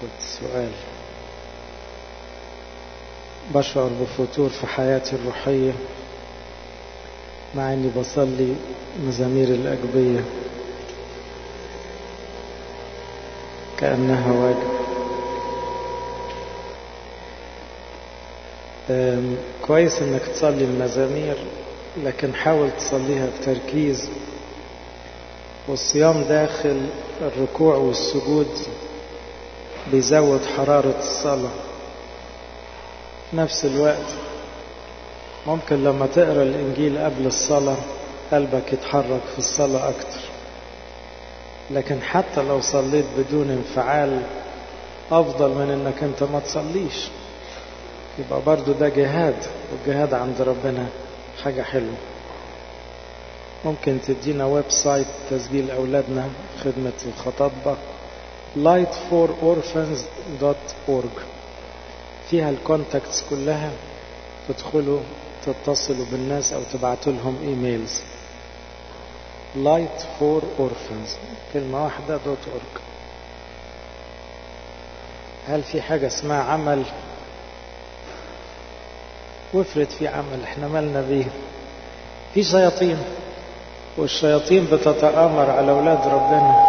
أخد سؤال بشعر بفتور في حياتي الروحية مع أني بصلي مزامير الأجبية كأنها واجب كويس انك تصلي المزامير لكن حاول تصليها بتركيز والصيام داخل الركوع والسجود بيزود حرارة الصلاة في نفس الوقت ممكن لما تقرأ الإنجيل قبل الصلاة قلبك يتحرك في الصلاة أكتر لكن حتى لو صليت بدون انفعال أفضل من إنك أنت ما تصليش يبقى برضو ده جهاد والجهاد عند ربنا حاجة حلوة ممكن تدينا ويب سايت تسجيل أولادنا خدمة الخطاطبة lightfororphans.org فيها الكونتاكتس كلها تدخلوا تتصلوا بالناس أو تبعتوا لهم إيميلز light for orphans كلمة واحدة دوت أورج هل في حاجة اسمها عمل وافرض في عمل احنا مالنا بيه في شياطين والشياطين بتتآمر على أولاد ربنا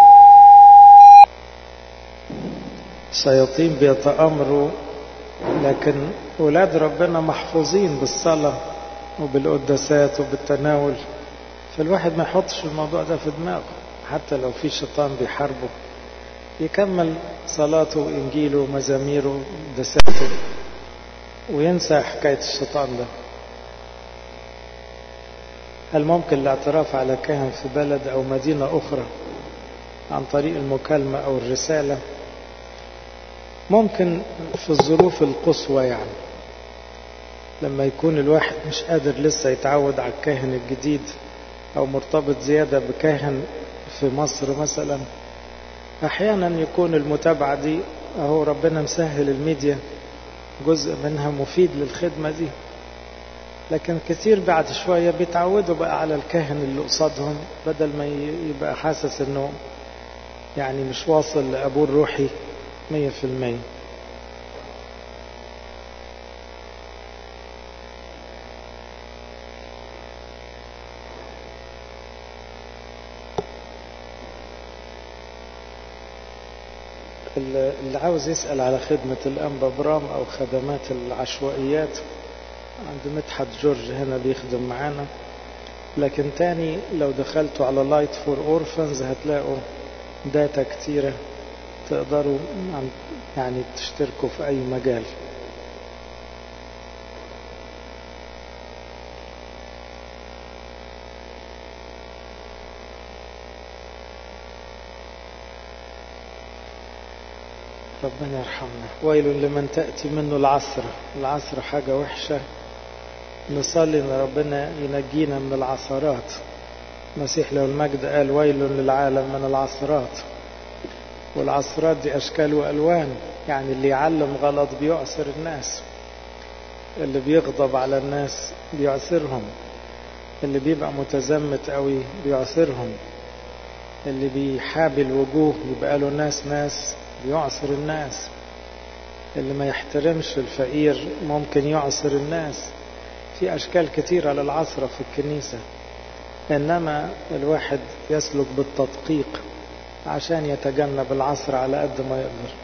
الشياطين بيتآمروا لكن أولاد ربنا محفوظين بالصلاة وبالقداسات وبالتناول فالواحد ما يحطش الموضوع ده في دماغه حتى لو في شيطان بيحاربه يكمل صلاته وإنجيله ومزاميره ودساته وينسى حكاية الشيطان ده هل ممكن الاعتراف على كاهن في بلد أو مدينة أخرى عن طريق المكالمة أو الرسالة ممكن في الظروف القصوى يعني لما يكون الواحد مش قادر لسه يتعود على الكاهن الجديد أو مرتبط زيادة بكاهن في مصر مثلا أحيانا يكون المتابعة دي أهو ربنا مسهل الميديا جزء منها مفيد للخدمة دي لكن كتير بعد شوية بيتعودوا بقى على الكاهن اللي قصادهم بدل ما يبقى حاسس انه يعني مش واصل لأبوه الروحي مية في المية اللي عاوز يسأل على خدمة الأنبا برام أو خدمات العشوائيات عند مدحت جورج هنا بيخدم معانا لكن تاني لو دخلتوا على لايت فور اورفنز هتلاقوا داتا كتيرة تقدروا يعني تشتركوا في أي مجال ربنا يرحمنا ويل لمن تأتي منه العصر العصر حاجة وحشة نصلي ان ربنا ينجينا من العثرات المسيح له المجد قال ويل للعالم من العثرات والعثرات دي أشكال وألوان يعني اللي يعلم غلط بيعثر الناس اللي بيغضب على الناس بيعثرهم اللي بيبقى متزمت قوي بيعثرهم اللي بيحابي الوجوه يبقى له ناس ناس يعصر الناس اللي ما يحترمش الفقير ممكن يعصر الناس في أشكال كثيرة للعصرة في الكنيسة إنما الواحد يسلك بالتدقيق عشان يتجنب العصر على قد ما يقدر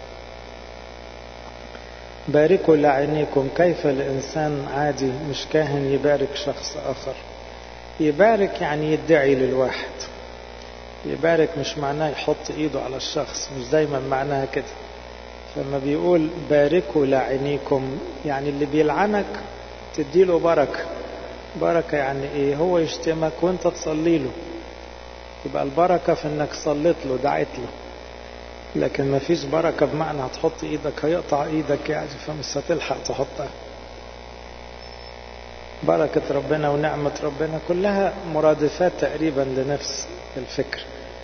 باركوا لعينيكم كيف الإنسان عادي مش كاهن يبارك شخص آخر يبارك يعني يدعي للواحد يبارك مش معناه يحط ايده على الشخص مش دايما معناها كده فلما بيقول باركوا لعينيكم يعني اللي بيلعنك تديله بركة بركة يعني ايه هو يشتمك وانت تصلي له يبقى البركة في انك صليت له دعيت له لكن ما فيش بركة بمعنى هتحط ايدك هيقطع ايدك يعني فمش هتلحق تحطها بركة ربنا ونعمة ربنا كلها مرادفات تقريبا لنفس الفكر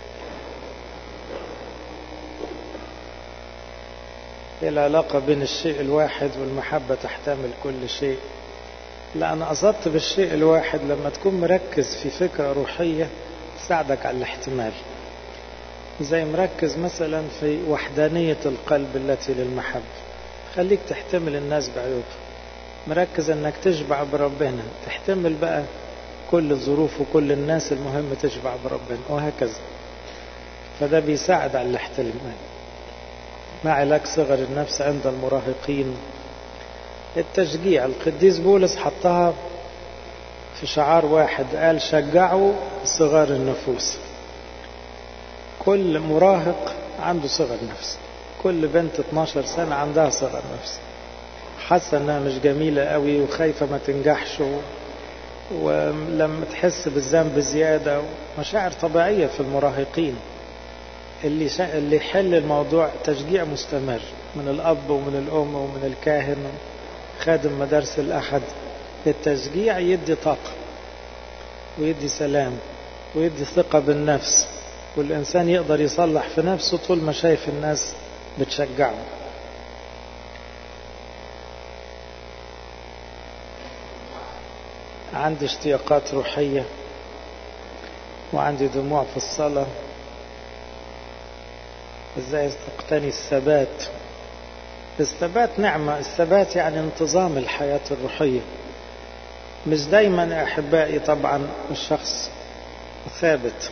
ايه العلاقة بين الشيء الواحد والمحبة تحتمل كل شيء لا أنا قصدت بالشيء الواحد لما تكون مركز في فكرة روحية تساعدك على الاحتمال زي مركز مثلا في وحدانية القلب التي للمحبة خليك تحتمل الناس بعيوبها مركز انك تشبع بربنا تحتمل بقى كل الظروف وكل الناس المهم تشبع بربنا وهكذا فده بيساعد على الاحتمال مع علاج صغر النفس عند المراهقين التشجيع القديس بولس حطها في شعار واحد قال شجعوا صغار النفوس كل مراهق عنده صغر نفس كل بنت 12 سنة عندها صغر نفس حاسة انها مش جميلة قوي وخايفة ما تنجحش و... ولما تحس بالذنب زيادة مشاعر طبيعية في المراهقين اللي شا... اللي يحل الموضوع تشجيع مستمر من الأب ومن الأم ومن الكاهن خادم مدارس الأحد التشجيع يدي طاقة ويدي سلام ويدي ثقة بالنفس والإنسان يقدر يصلح في نفسه طول ما شايف الناس بتشجعه عندي اشتياقات روحية وعندي دموع في الصلاة ازاي اقتني الثبات الثبات نعمة الثبات يعني انتظام الحياة الروحية مش دايما احبائي طبعا الشخص ثابت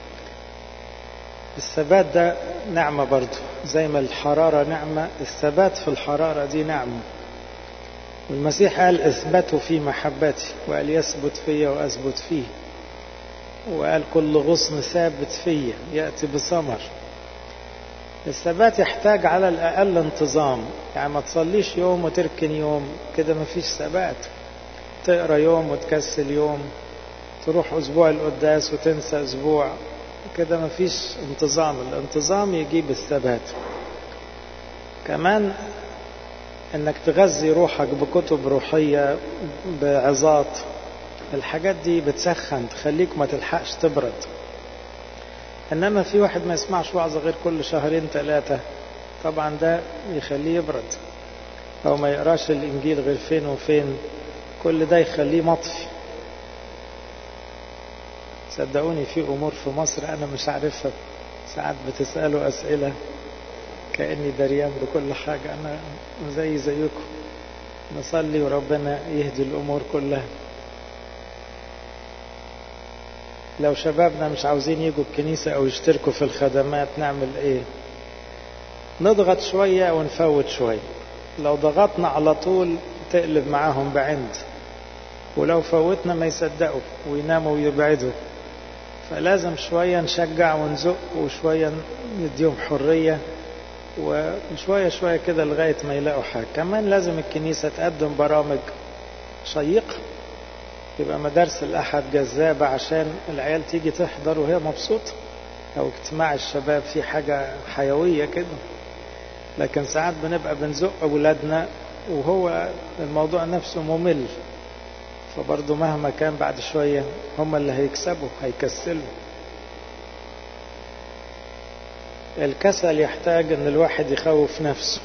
الثبات ده نعمة برضه زي ما الحرارة نعمة الثبات في الحرارة دي نعمة المسيح قال اثبتوا في محبتي وقال يثبت فيا واثبت فيه وقال كل غصن ثابت فيا يأتي بثمر الثبات يحتاج على الأقل انتظام يعني ما تصليش يوم وتركن يوم كده ما فيش ثبات تقرا يوم وتكسل يوم تروح أسبوع القداس وتنسى أسبوع كده ما فيش انتظام الانتظام يجيب الثبات كمان انك تغذي روحك بكتب روحية بعظات الحاجات دي بتسخن تخليك ما تلحقش تبرد انما في واحد ما يسمعش وعظة غير كل شهرين ثلاثة طبعا ده يخليه يبرد او ما يقراش الانجيل غير فين وفين كل ده يخليه مطفي صدقوني في امور في مصر انا مش عارفها ساعات بتسالوا اسئله كاني دريان بكل حاجه انا زي زيكم نصلي وربنا يهدي الامور كلها لو شبابنا مش عاوزين يجوا الكنيسة أو يشتركوا في الخدمات نعمل إيه نضغط شوية ونفوت شوية لو ضغطنا على طول تقلب معاهم بعند ولو فوتنا ما يصدقوا ويناموا ويبعدوا فلازم شوية نشجع ونزق وشوية نديهم حرية وشوية شوية كده لغاية ما يلاقوا حاجة كمان لازم الكنيسة تقدم برامج شيقة يبقى مدارس الأحد جذابة عشان العيال تيجي تحضر وهي مبسوطة أو اجتماع الشباب في حاجة حيوية كده لكن ساعات بنبقى بنزق أولادنا وهو الموضوع نفسه ممل فبرضه مهما كان بعد شوية هم اللي هيكسبوا هيكسلوا الكسل يحتاج ان الواحد يخوف نفسه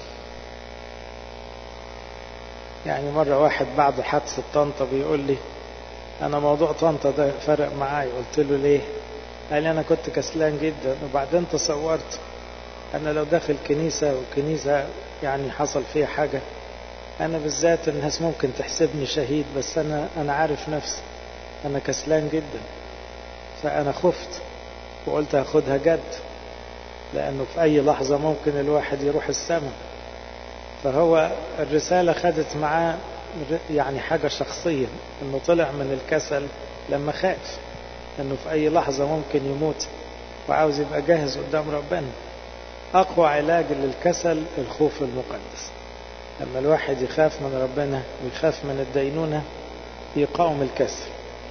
يعني مرة واحد بعد حادثة طنطا بيقول لي انا موضوع طنطا ده فرق معايا قلت له ليه قال لي انا كنت كسلان جدا وبعدين تصورت انا لو داخل كنيسة وكنيسة يعني حصل فيها حاجة انا بالذات الناس ممكن تحسبني شهيد بس انا انا عارف نفسي انا كسلان جدا فانا خفت وقلت هاخدها جد لانه في اي لحظة ممكن الواحد يروح السماء فهو الرسالة خدت معاه يعني حاجة شخصية انه طلع من الكسل لما خاف انه في اي لحظة ممكن يموت وعاوز يبقى جاهز قدام ربنا اقوى علاج للكسل الخوف المقدس لما الواحد يخاف من ربنا ويخاف من الدينونة يقاوم الكسل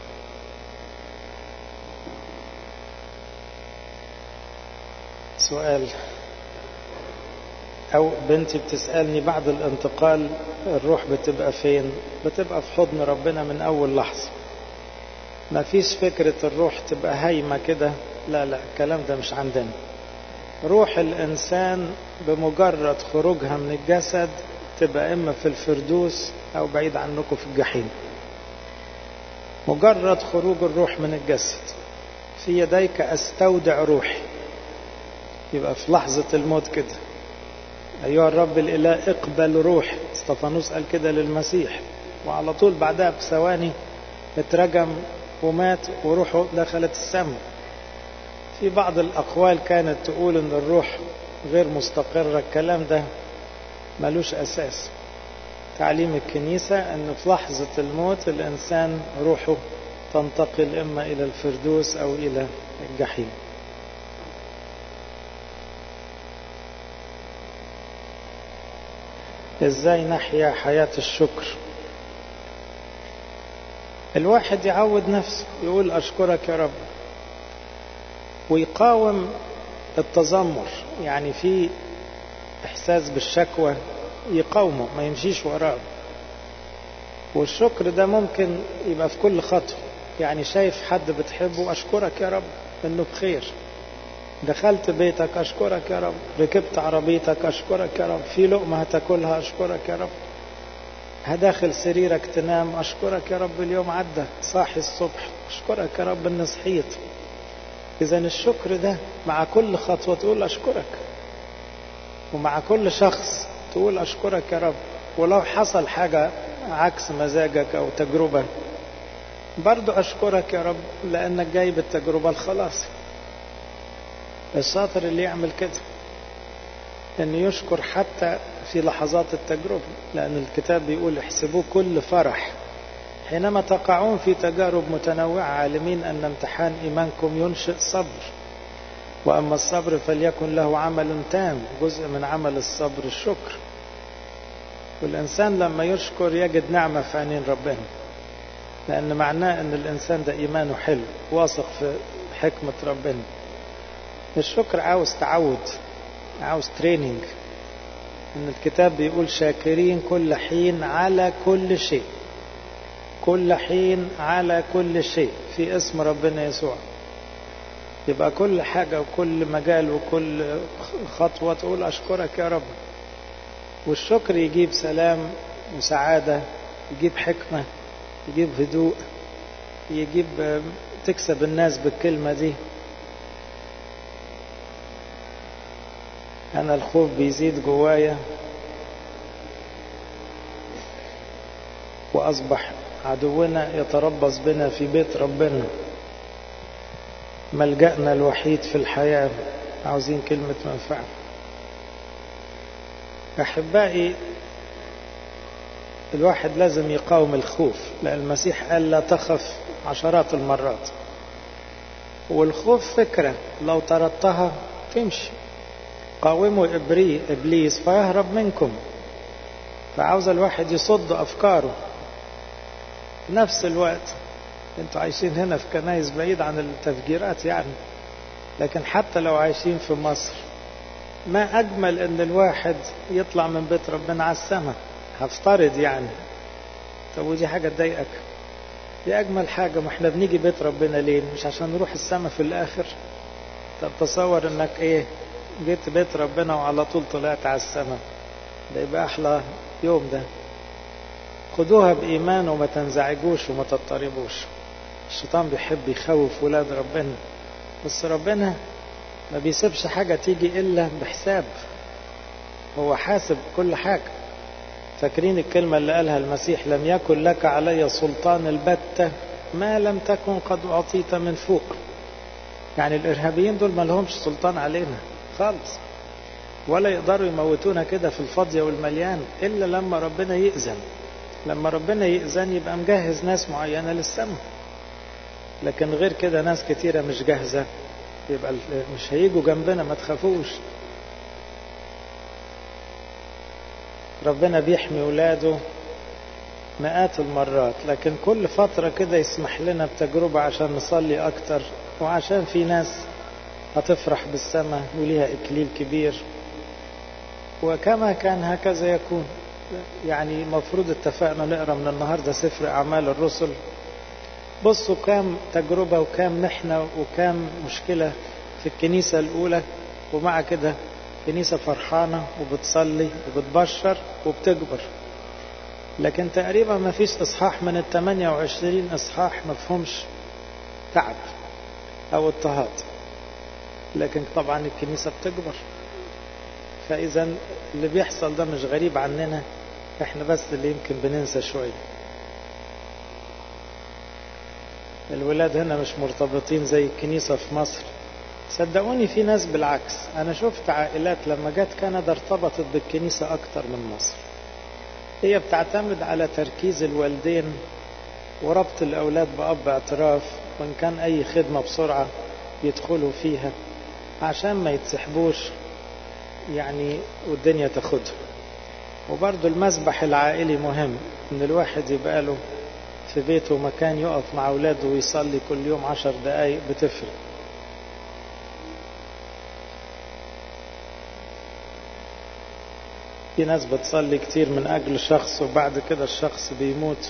سؤال أو بنتي بتسألني بعد الانتقال الروح بتبقى فين بتبقى في حضن ربنا من أول لحظة ما فيش فكرة الروح تبقى هايمة كده لا لا الكلام ده مش عندنا روح الإنسان بمجرد خروجها من الجسد تبقى إما في الفردوس أو بعيد عنكم في الجحيم مجرد خروج الروح من الجسد في يديك أستودع روحي يبقى في لحظة الموت كده أيها الرب الإله اقبل روح استفانوس قال كده للمسيح وعلى طول بعدها بثواني اترجم ومات وروحه دخلت السماء في بعض الأقوال كانت تقول إن الروح غير مستقرة الكلام ده ملوش أساس تعليم الكنيسة أن في لحظة الموت الإنسان روحه تنتقل إما إلى الفردوس أو إلى الجحيم إزاي نحيا حياة الشكر الواحد يعود نفسه يقول أشكرك يا رب ويقاوم التذمر يعني في إحساس بالشكوى يقاومه ما يمشيش وراه والشكر ده ممكن يبقى في كل خطوة يعني شايف حد بتحبه أشكرك يا رب إنه بخير دخلت بيتك أشكرك يا رب ركبت عربيتك أشكرك يا رب في لقمة هتاكلها أشكرك يا رب هداخل سريرك تنام أشكرك يا رب اليوم عدى صاحي الصبح أشكرك يا رب إني صحيت إذا الشكر ده مع كل خطوة تقول أشكرك ومع كل شخص تقول أشكرك يا رب ولو حصل حاجة عكس مزاجك أو تجربة برضو أشكرك يا رب لأنك جايب التجربة الخلاص الشاطر اللي يعمل كده أن يشكر حتى في لحظات التجربة لأن الكتاب بيقول احسبوه كل فرح حينما تقعون في تجارب متنوعة عالمين أن امتحان إيمانكم ينشئ صبر وأما الصبر فليكن له عمل تام جزء من عمل الصبر الشكر والإنسان لما يشكر يجد نعمة في عينين ربنا لأن معناه أن الإنسان ده إيمانه حلو واثق في حكمة ربنا الشكر عاوز تعود عاوز تريننج ان الكتاب بيقول شاكرين كل حين على كل شيء كل حين على كل شيء في اسم ربنا يسوع يبقى كل حاجة وكل مجال وكل خطوة تقول أشكرك يا رب والشكر يجيب سلام وسعادة يجيب حكمة يجيب هدوء يجيب تكسب الناس بالكلمة دي أنا الخوف بيزيد جوايا وأصبح عدونا يتربص بنا في بيت ربنا ملجأنا الوحيد في الحياة عاوزين كلمة منفعة أحبائي الواحد لازم يقاوم الخوف لأن المسيح قال لا تخف عشرات المرات والخوف فكرة لو طردتها تمشي قاوموا إبري إبليس فيهرب منكم فعاوز الواحد يصد أفكاره في نفس الوقت انتوا عايشين هنا في كنايس بعيد عن التفجيرات يعني لكن حتى لو عايشين في مصر ما أجمل أن الواحد يطلع من بيت ربنا على السماء هفترض يعني طب ودي حاجة تضايقك دي أجمل حاجة ما احنا بنيجي بيت ربنا ليه مش عشان نروح السماء في الآخر طب تصور انك ايه جيت بيت ربنا وعلى طول طلعت على السماء ده يبقى أحلى يوم ده خدوها بإيمان وما تنزعجوش وما تضطربوش الشيطان بيحب يخوف ولاد ربنا بس ربنا ما بيسيبش حاجة تيجي إلا بحساب هو حاسب كل حاجة فاكرين الكلمة اللي قالها المسيح لم يكن لك علي سلطان البتة ما لم تكن قد أعطيت من فوق يعني الإرهابيين دول ما لهمش سلطان علينا خالص ولا يقدروا يموتونا كده في الفاضية والمليان إلا لما ربنا يأذن لما ربنا يأذن يبقى مجهز ناس معينة للسماء لكن غير كده ناس كتيرة مش جاهزة يبقى مش هيجوا جنبنا ما تخافوش ربنا بيحمي ولاده مئات المرات لكن كل فترة كده يسمح لنا بتجربة عشان نصلي أكتر وعشان في ناس هتفرح بالسماء وليها إكليل كبير وكما كان هكذا يكون يعني مفروض اتفقنا نقرا من النهارده سفر أعمال الرسل بصوا كام تجربة وكام محنة وكام مشكلة في الكنيسة الأولى ومع كده كنيسة فرحانة وبتصلي وبتبشر وبتكبر لكن تقريبا ما فيش إصحاح من ال 28 إصحاح ما فيهمش تعب أو اضطهاد لكن طبعا الكنيسة بتكبر فإذا اللي بيحصل ده مش غريب عننا احنا بس اللي يمكن بننسى شوية الولاد هنا مش مرتبطين زي الكنيسة في مصر صدقوني في ناس بالعكس أنا شفت عائلات لما جت كندا ارتبطت بالكنيسة أكتر من مصر هي بتعتمد على تركيز الوالدين وربط الأولاد بأب اعتراف وإن كان أي خدمة بسرعة يدخلوا فيها عشان ما يتسحبوش يعني والدنيا تاخدهم وبرضه المسبح العائلي مهم ان الواحد يبقى له في بيته مكان يقف مع اولاده ويصلي كل يوم عشر دقايق بتفرق في ناس بتصلي كتير من اجل شخص وبعد كده الشخص بيموت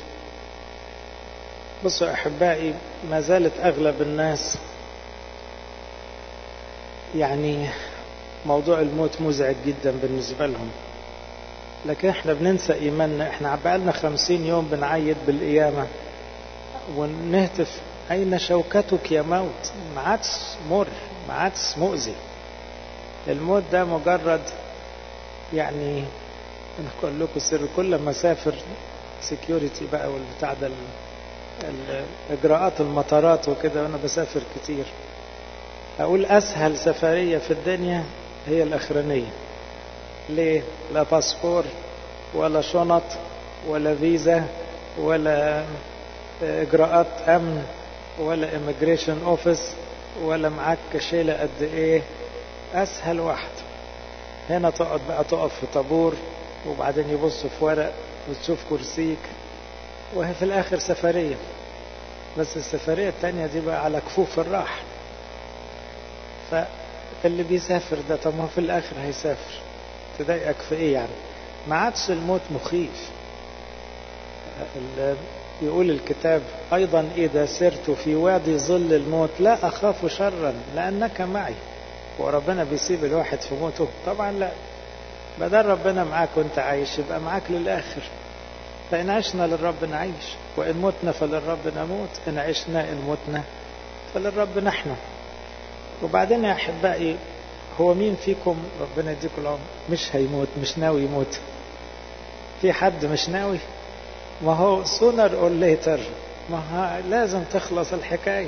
بصوا احبائي ما زالت اغلب الناس يعني موضوع الموت مزعج جدا بالنسبة لهم لكن احنا بننسى ايماننا احنا بقالنا خمسين يوم بنعيد بالقيامة ونهتف اين شوكتك يا موت ما عادش مر ما عادش مؤذي الموت ده مجرد يعني انا اقول لكم سر كل ما اسافر سكيورتي بقى والبتاع ده اجراءات المطارات وكده وانا بسافر كتير اقول اسهل سفرية في الدنيا هي الاخرانية ليه لا باسبور ولا شنط ولا فيزا ولا اجراءات امن ولا immigration اوفيس ولا معاك كشيلة قد ايه اسهل واحد هنا تقعد بقى تقف في طابور وبعدين يبص في ورق وتشوف كرسيك وهي في الاخر سفرية بس السفرية التانية دي بقى على كفوف الراحة فاللي بيسافر ده طب ما في الاخر هيسافر تضايقك في ايه يعني ما عادش الموت مخيف يقول الكتاب ايضا اذا سرت في وادي ظل الموت لا اخاف شرا لانك معي وربنا بيسيب الواحد في موته طبعا لا بدل ربنا معاك وانت عايش يبقى معاك للاخر فان عشنا للرب نعيش وان متنا فللرب نموت ان عشنا ان متنا فللرب نحن وبعدين يا احبائي هو مين فيكم ربنا يديكم العمر مش هيموت مش ناوي يموت في حد مش ناوي ما هو sooner or later ما لازم تخلص الحكاية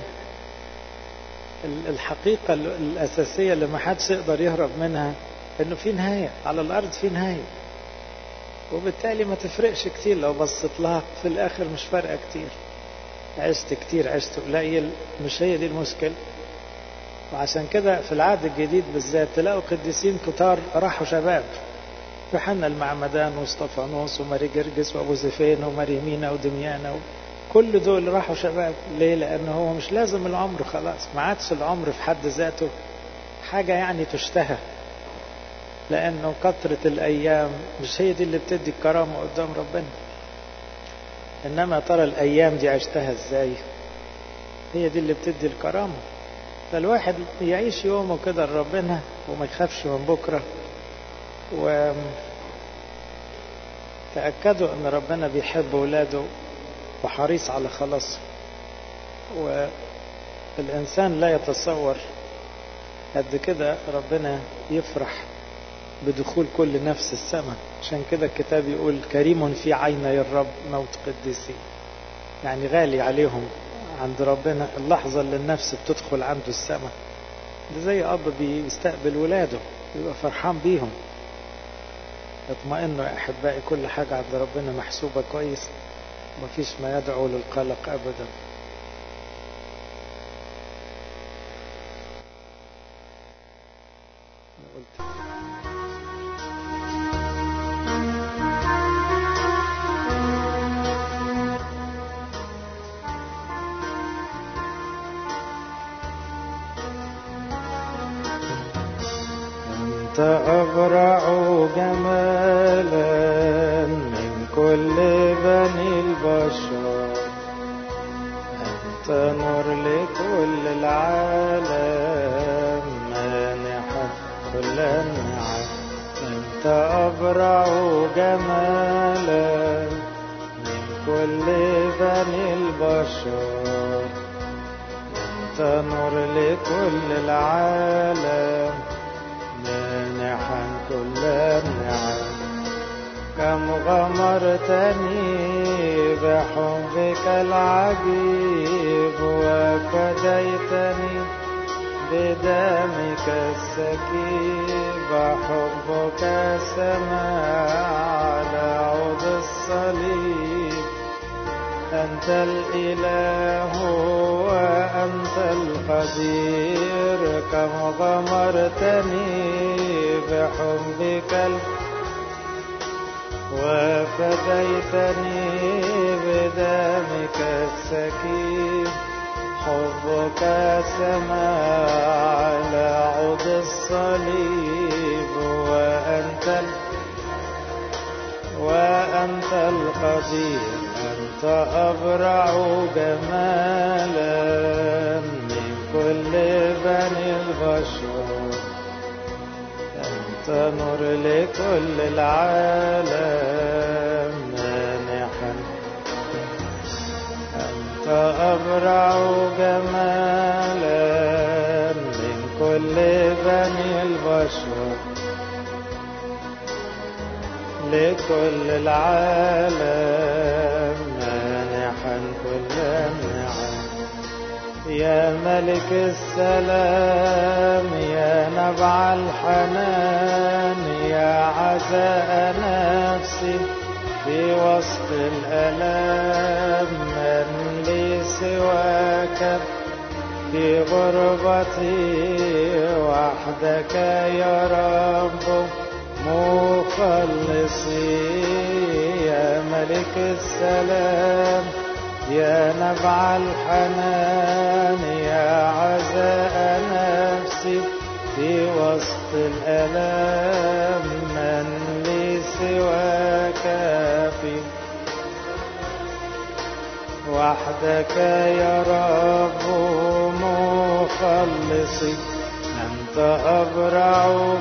الحقيقة الأساسية اللي ما حدش يقدر يهرب منها إنه في نهاية على الأرض في نهاية وبالتالي ما تفرقش كتير لو بصيت لها في الآخر مش فارقة كتير عشت كتير عشت قليل مش هي دي المشكلة وعشان كده في العهد الجديد بالذات تلاقوا قديسين كتار راحوا شباب يوحنا المعمدان واستفانوس وماري جرجس وابو زيفين وماري مينا ودميانا كل دول راحوا شباب ليه لان هو مش لازم العمر خلاص ما عادش العمر في حد ذاته حاجة يعني تشتهى لانه كثرة الايام مش هي دي اللي بتدي الكرامة قدام ربنا انما ترى الايام دي عشتها ازاي هي دي اللي بتدي الكرامة فالواحد يعيش يومه كده لربنا وما يخافش من بكره و تأكدوا أن ربنا بيحب ولاده وحريص على خلاصه والإنسان لا يتصور قد كده ربنا يفرح بدخول كل نفس السماء عشان كده الكتاب يقول كريم في عيني الرب موت قديسين يعني غالي عليهم عند ربنا اللحظة اللي النفس بتدخل عنده السماء ده زي أب بيستقبل ولاده يبقى فرحان بيهم اطمئنوا يا احبائي كل حاجة عند ربنا محسوبة كويس مفيش ما يدعو للقلق ابدا أنت أبرع جمالا من كل بني البشر أنت نور لكل العالم مانحة كل النعم أنت أبرع جمالا من كل بني البشر أنت نور لكل العالم مانحا كل النعم كم غمرتني بحبك العجيب وفديتني بدمك السكيب حبك سماء على عود الصليب أنت الإله وأنت القدير كم غمرتني بحبك وفديتني بدمك السكيب حبك سماء على عود الصليب وأنت وأنت القدير أنت أبرع جمالا من كل بني البشر أنت نور لكل العالم مانحا أنت أبرع جمالا من كل بني البشر لكل العالم مانحا كل النعم يا ملك السلام يا نبع الحنان يا عزاء نفسي في وسط الألام من لي سواك في غربتي وحدك يا رب مخلصي يا ملك السلام يا نبع الحنان يا عزاء نفسي في وسط الألام من لي سواك في وحدك يا رب مخلصي أنت أبرع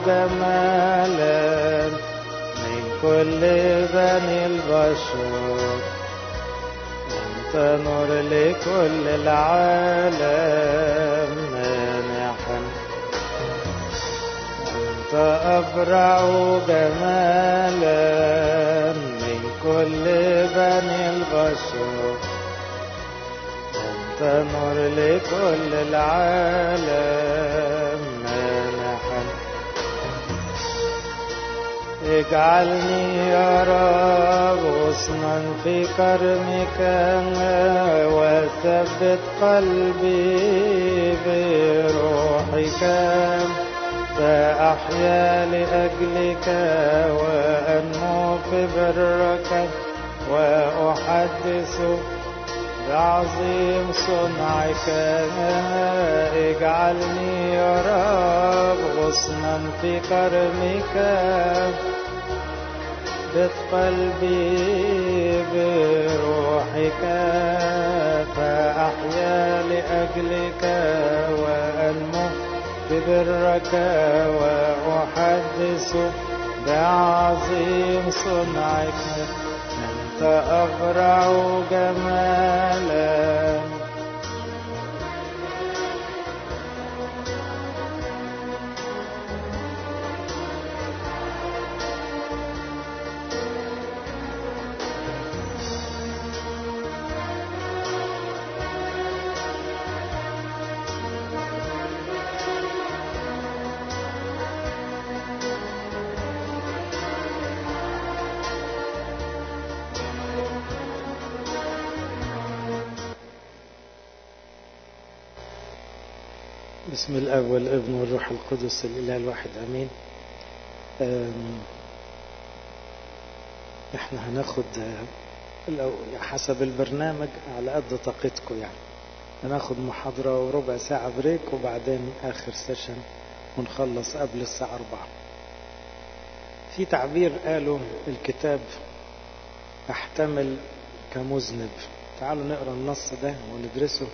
جمالا من كل بني البشر أنت نور لكل العالم مانحا أنت أبرع جمالا من كل بني البشر أنت نور لكل العالم مانحا اجعلني يا رب غصنا في كرمك وثبت قلبي بروحك فأحيا لأجلك وأنمو في برك وأحدث بعظيم صنعك اجعلني يا رب غصنا في كرمك بت قلبي بروحك فأحيا لأجلك وأنمو ببرك وأحدث بعظيم صنعك أنت أبرع جمالا بسم الأب والابن والروح القدس الإله الواحد أمين احنا هناخد لو حسب البرنامج على قد طاقتكم يعني هناخد محاضرة وربع ساعة بريك وبعدين آخر سيشن ونخلص قبل الساعة أربعة في تعبير قاله الكتاب أحتمل كمذنب تعالوا نقرأ النص ده وندرسه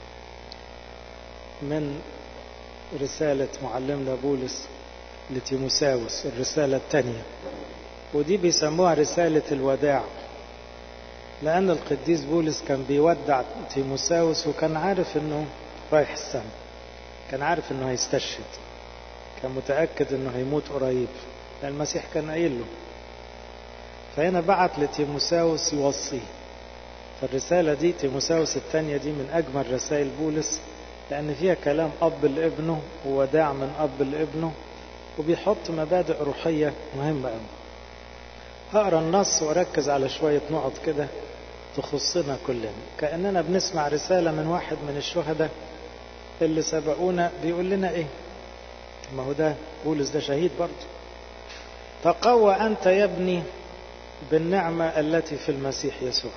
من رسالة معلمنا بولس لتيموساوس الرسالة الثانية ودي بيسموها رسالة الوداع لأن القديس بولس كان بيودع تيموساوس وكان عارف أنه رايح السماء كان عارف انه هيستشهد كان متأكد انه هيموت قريب لأن المسيح كان قايل له فهنا بعت لتيموساوس يوصيه فالرسالة دي تيموساوس الثانية دي من أجمل رسائل بولس لأن فيها كلام أب لابنه ووداع من أب لابنه وبيحط مبادئ روحية مهمة أوي هقرا النص واركز على شوية نقط كده تخصنا كلنا كأننا بنسمع رسالة من واحد من الشهداء اللي سبقونا بيقول لنا ايه ما هو ده بولس ده شهيد برضه تقوى أنت يا ابني بالنعمة التي في المسيح يسوع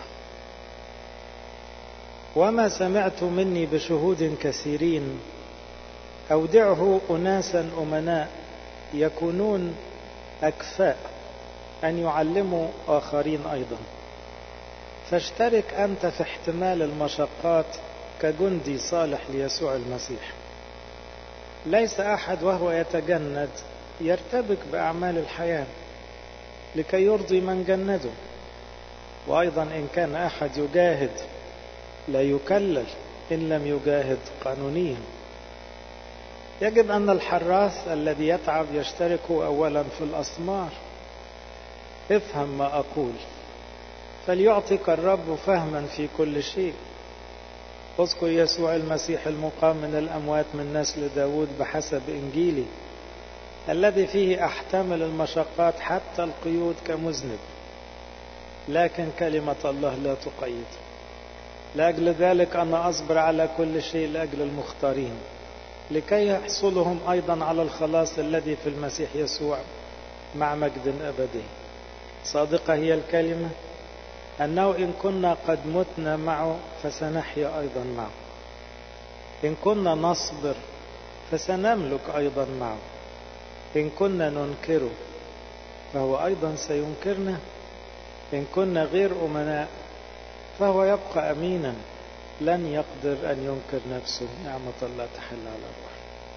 وما سمعت مني بشهود كثيرين أودعه أناسا أمناء يكونون أكفاء أن يعلموا آخرين أيضا فاشترك أنت في احتمال المشقات كجندي صالح ليسوع المسيح ليس أحد وهو يتجند يرتبك بأعمال الحياة لكي يرضي من جنده وأيضا إن كان أحد يجاهد لا يكلل إن لم يجاهد قانونيا يجب أن الحراث الذي يتعب يشترك أولا في الأثمار افهم ما أقول فليعطيك الرب فهما في كل شيء اذكر يسوع المسيح المقام من الأموات من نسل داود بحسب إنجيلي الذي فيه أحتمل المشقات حتى القيود كمذنب لكن كلمة الله لا تقيد لأجل ذلك أنا أصبر على كل شيء لأجل المختارين لكي يحصلهم أيضا على الخلاص الذي في المسيح يسوع مع مجد أبدي صادقة هي الكلمة أنه إن كنا قد متنا معه فسنحيا أيضا معه إن كنا نصبر فسنملك أيضا معه إن كنا ننكره فهو أيضا سينكرنا إن كنا غير أمناء فهو يبقى أمينا لن يقدر أن ينكر نفسه نعمة الله تحل على الروح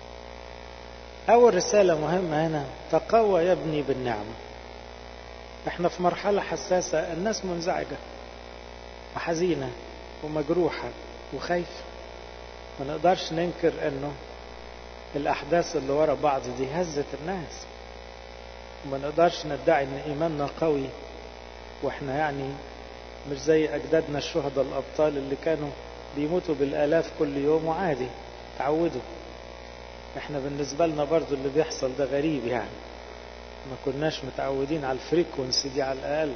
أول رسالة مهمة هنا تقوى يا ابني بالنعمة احنا في مرحلة حساسة الناس منزعجة وحزينة ومجروحة وخايفة ما نقدرش ننكر انه الاحداث اللي ورا بعض دي هزت الناس وما نقدرش ندعي ان ايماننا قوي واحنا يعني مش زي اجدادنا الشهداء الابطال اللي كانوا بيموتوا بالالاف كل يوم وعادي تعودوا احنا بالنسبة لنا برضو اللي بيحصل ده غريب يعني ما كناش متعودين على الفريكونسي دي على الاقل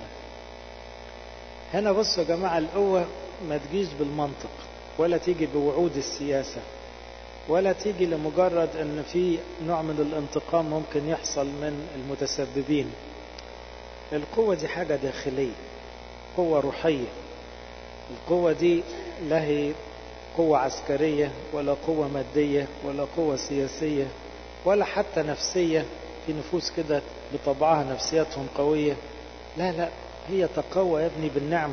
هنا بصوا يا جماعة القوة ما تجيش بالمنطق ولا تيجي بوعود السياسة ولا تيجي لمجرد ان في نوع من الانتقام ممكن يحصل من المتسببين القوة دي حاجة داخلية قوة روحية القوة دي لا هي قوة عسكرية ولا قوة مادية ولا قوة سياسية ولا حتى نفسية في نفوس كده بطبعها نفسياتهم قوية لا لا هي تقوى يا ابني بالنعمة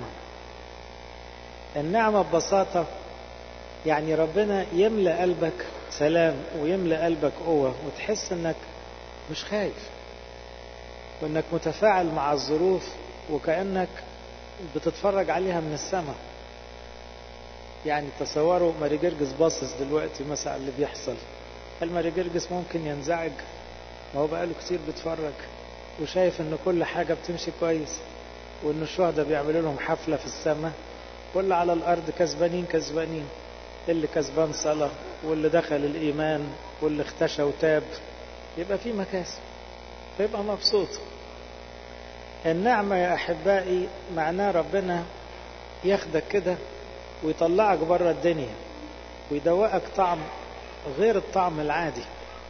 النعمة ببساطة يعني ربنا يملأ قلبك سلام ويملأ قلبك قوة وتحس انك مش خايف وانك متفاعل مع الظروف وكأنك بتتفرج عليها من السماء يعني تصوروا ماري جرجس باصص دلوقتي مثلا اللي بيحصل هل ماري جرجس ممكن ينزعج ما هو بقاله كتير بيتفرج وشايف ان كل حاجة بتمشي كويس وان الشهداء بيعملوا لهم حفلة في السماء واللي على الارض كسبانين كسبانين اللي كسبان صلاة واللي دخل الايمان واللي اختشى وتاب يبقى في مكاسب فيبقى مبسوط النعمة يا أحبائي معناه ربنا ياخدك كده ويطلعك بره الدنيا ويدوقك طعم غير الطعم العادي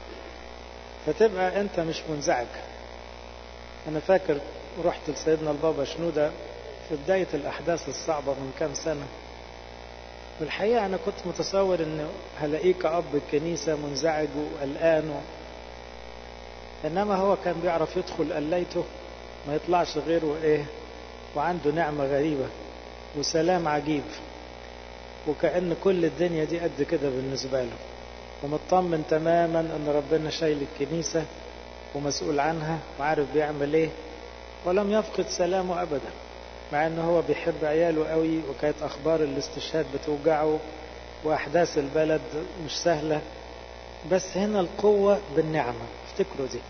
فتبقى أنت مش منزعج أنا فاكر رحت لسيدنا البابا شنودة في بداية الأحداث الصعبة من كام سنة والحقيقة أنا كنت متصور أنه هلاقيه كأب الكنيسة منزعج وقلقان و... إنما هو كان بيعرف يدخل قليته ما يطلعش غيره إيه وعنده نعمة غريبة وسلام عجيب وكأن كل الدنيا دي قد كده بالنسبة له ومطمن تماما ان ربنا شايل الكنيسة ومسؤول عنها وعارف بيعمل ايه ولم يفقد سلامه ابدا مع انه هو بيحب عياله قوي وكانت اخبار الاستشهاد بتوجعه وأحداث البلد مش سهلة بس هنا القوة بالنعمة افتكروا دي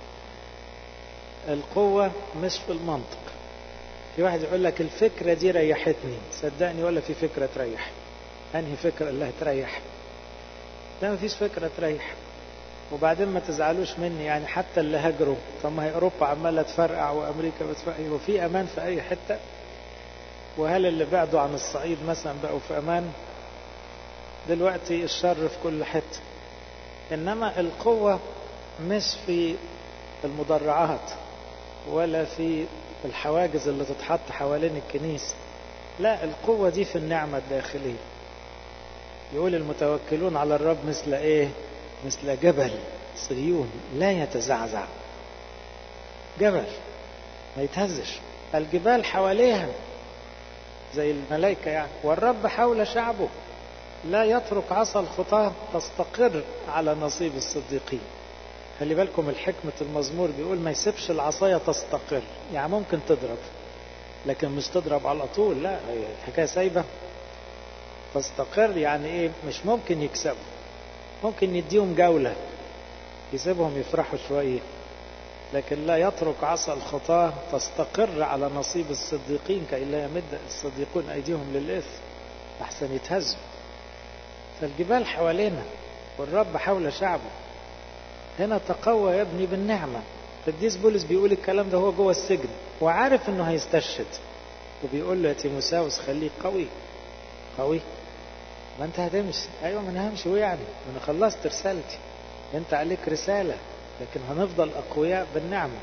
القوة مش في المنطق في واحد يقول لك الفكرة دي ريحتني صدقني ولا في فكرة تريح أنهي فكرة اللي هتريح لا مفيش فكرة تريح وبعدين ما تزعلوش مني يعني حتى اللي هاجروا طب ما هي أوروبا عمالة تفرقع وأمريكا بتفرقع وفي أمان في أي حتة وهل اللي بعدوا عن الصعيد مثلا بقوا في أمان دلوقتي الشر في كل حتة إنما القوة مش في المدرعات ولا في الحواجز اللي تتحط حوالين الكنيسة لا القوة دي في النعمة الداخلية يقول المتوكلون على الرب مثل ايه مثل جبل صهيون لا يتزعزع جبل ما يتهزش الجبال حواليها زي الملائكة يعني والرب حول شعبه لا يترك عصا الخطاة تستقر على نصيب الصديقين خلي بالكم الحكمة المزمور بيقول ما يسيبش العصاية تستقر يعني ممكن تضرب لكن مش تضرب على طول لا هي الحكاية سايبة تستقر يعني ايه مش ممكن يكسبوا ممكن يديهم جولة يسيبهم يفرحوا شوية لكن لا يترك عصا الخطاة تستقر على نصيب الصديقين كي لا يمد الصديقون أيديهم للإثم أحسن يتهزوا فالجبال حوالينا والرب حول شعبه هنا تقوى يا ابني بالنعمة قديس بولس بيقول الكلام ده هو جوه السجن وعارف انه هيستشهد وبيقول له يا تيموساوس خليك قوي قوي ما انت هتمشي ايوه ما انا همشي ويعني انا خلصت رسالتي انت عليك رسالة لكن هنفضل اقوياء بالنعمة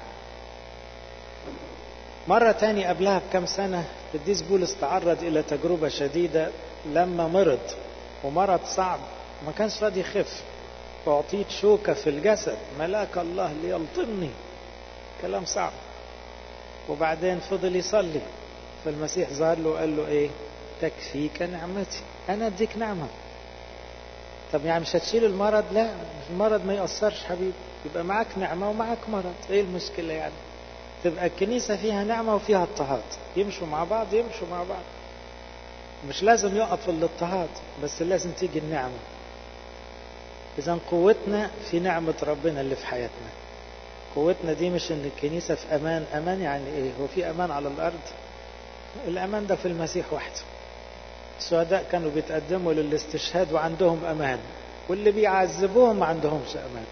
مرة تاني قبلها بكم سنة قديس بولس تعرض إلى تجربة شديدة لما مرض ومرض صعب ما كانش راضي يخف أعطيت شوكة في الجسد ملاك الله ليلطمني كلام صعب وبعدين فضل يصلي فالمسيح ظهر له وقال له ايه تكفيك نعمتي انا اديك نعمة طب يعني مش هتشيل المرض لا المرض ما يأثرش حبيبي يبقى معاك نعمة ومعاك مرض ايه المشكلة يعني تبقى الكنيسة فيها نعمة وفيها اضطهاد يمشوا مع بعض يمشوا مع بعض مش لازم يقف الاضطهاد بس لازم تيجي النعمة إذا قوتنا في نعمة ربنا اللي في حياتنا قوتنا دي مش إن الكنيسة في أمان أمان يعني إيه هو في أمان على الأرض الأمان ده في المسيح وحده الشهداء كانوا بيتقدموا للاستشهاد وعندهم أمان واللي بيعذبوهم ما عندهمش أمان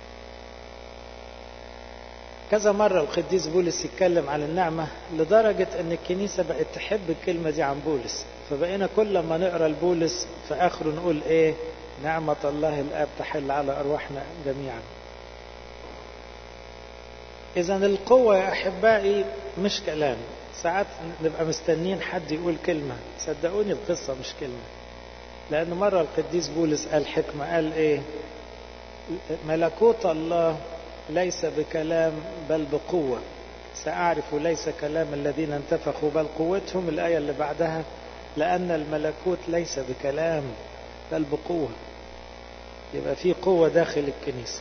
كذا مرة القديس بولس يتكلم عن النعمة لدرجة ان الكنيسة بقت تحب الكلمة دي عن بولس فبقينا كل ما نقرأ البولس في آخره نقول ايه نعمة الله الآب تحل على أرواحنا جميعا إذا القوة يا أحبائي مش كلام ساعات نبقى مستنين حد يقول كلمة صدقوني القصة مش كلمة لأن مرة القديس بولس قال حكمة قال إيه ملكوت الله ليس بكلام بل بقوة سأعرف ليس كلام الذين انتفخوا بل قوتهم الآية اللي بعدها لأن الملكوت ليس بكلام بل بقوة يبقى في قوة داخل الكنيسة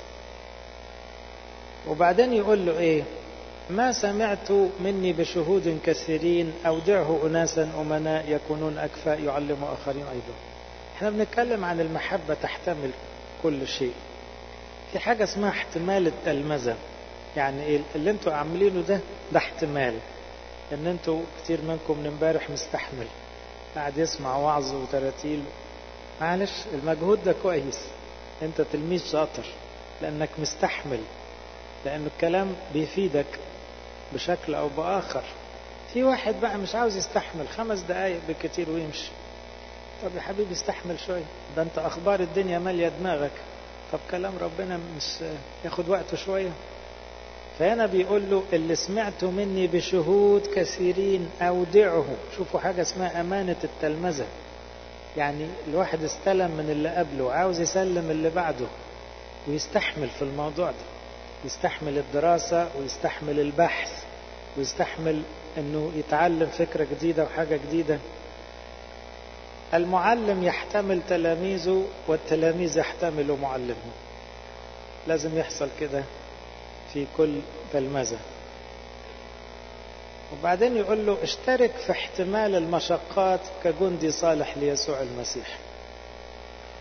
وبعدين يقول له ايه ما سمعت مني بشهود كثيرين أودعه أناسا أمناء يكونون أكفاء يعلموا آخرين أيضا احنا بنتكلم عن المحبة تحتمل كل شيء في حاجة اسمها احتمال التلمذة يعني ايه اللي انتوا عاملينه ده ده احتمال ان انتوا كتير منكم من امبارح مستحمل قاعد يسمع وعظ وتراتيل معلش المجهود ده كويس انت تلميذ شاطر لانك مستحمل لان الكلام بيفيدك بشكل او باخر في واحد بقى مش عاوز يستحمل خمس دقايق بالكتير ويمشي طب يا حبيبي استحمل شوية ده انت اخبار الدنيا مالية دماغك طب كلام ربنا مش ياخد وقته شوية فهنا بيقول له اللي سمعته مني بشهود كثيرين أودعه شوفوا حاجة اسمها أمانة التلمذة يعني الواحد استلم من اللي قبله عاوز يسلم اللي بعده ويستحمل في الموضوع ده يستحمل الدراسة ويستحمل البحث ويستحمل انه يتعلم فكرة جديدة وحاجة جديدة المعلم يحتمل تلاميذه والتلاميذ يحتملوا معلمهم لازم يحصل كده في كل تلمذة وبعدين يقول له اشترك في احتمال المشقات كجندي صالح ليسوع المسيح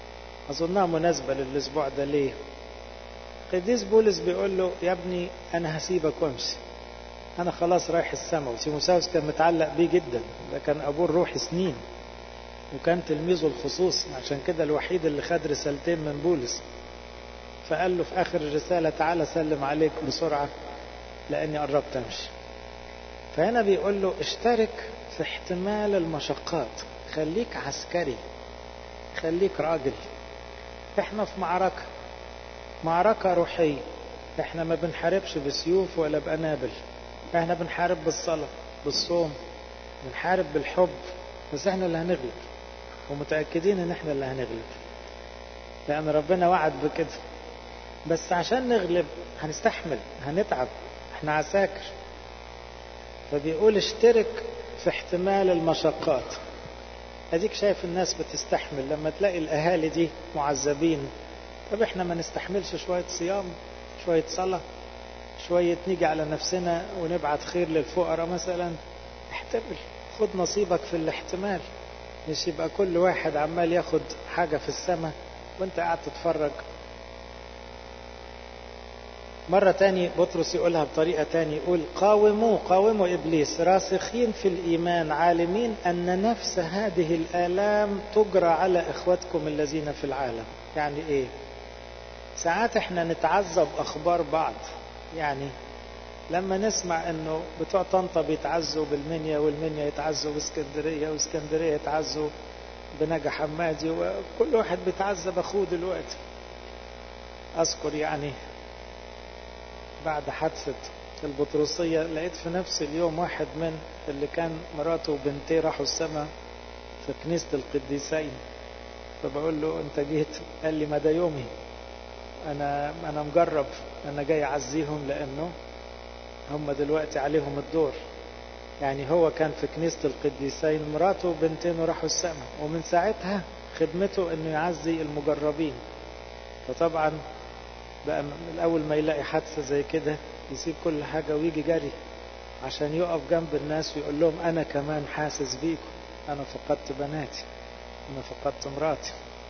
أظنها مناسبة للأسبوع ده ليه قديس بولس بيقول له يا ابني أنا هسيبك وامشي أنا خلاص رايح السماء وتيموساوس كان متعلق بيه جدا ده كان أبوه الروح سنين وكان تلميذه الخصوصي عشان كده الوحيد اللي خد رسالتين من بولس فقال له في آخر الرسالة تعالى سلم عليك بسرعة لأني قربت أمشي فهنا بيقول له اشترك في احتمال المشقات خليك عسكري خليك راجل احنا في معركة معركة روحية احنا ما بنحاربش بسيوف ولا بأنابل احنا بنحارب بالصلاة بالصوم بنحارب بالحب بس احنا اللي هنغلب ومتأكدين ان احنا اللي هنغلب لأن ربنا وعد بكده بس عشان نغلب هنستحمل هنتعب احنا عساكر فبيقول اشترك في احتمال المشقات اديك شايف الناس بتستحمل لما تلاقي الاهالي دي معذبين طب احنا ما نستحملش شوية صيام شوية صلاة شوية نيجي على نفسنا ونبعت خير للفقراء مثلا احتمل خد نصيبك في الاحتمال مش يبقى كل واحد عمال ياخد حاجة في السماء وانت قاعد تتفرج مرة تاني بطرس يقولها بطريقة تاني يقول قاوموا قاوموا إبليس راسخين في الإيمان عالمين أن نفس هذه الآلام تجرى على إخوتكم الذين في العالم يعني إيه ساعات احنا نتعذب أخبار بعض يعني لما نسمع انه بتوع طنطا بيتعزوا بالمنيا والمنيا يتعزوا باسكندريه واسكندريه يتعزوا بنجا حمادي وكل واحد بيتعذب اخوه دلوقتي اذكر يعني بعد حادثة البطرسية لقيت في نفس اليوم واحد من اللي كان مراته وبنتيه راحوا السماء في كنيسة القديسين فبقول له انت جيت قال لي ما ده يومي انا انا مجرب انا جاي اعزيهم لانه هم دلوقتي عليهم الدور يعني هو كان في كنيسة القديسين مراته وبنتين راحوا السماء ومن ساعتها خدمته انه يعزي المجربين فطبعا بقى من اول ما يلاقي حادثة زي كده يسيب كل حاجة ويجي جري عشان يقف جنب الناس ويقول لهم انا كمان حاسس بيكم انا فقدت بناتي انا فقدت مراتي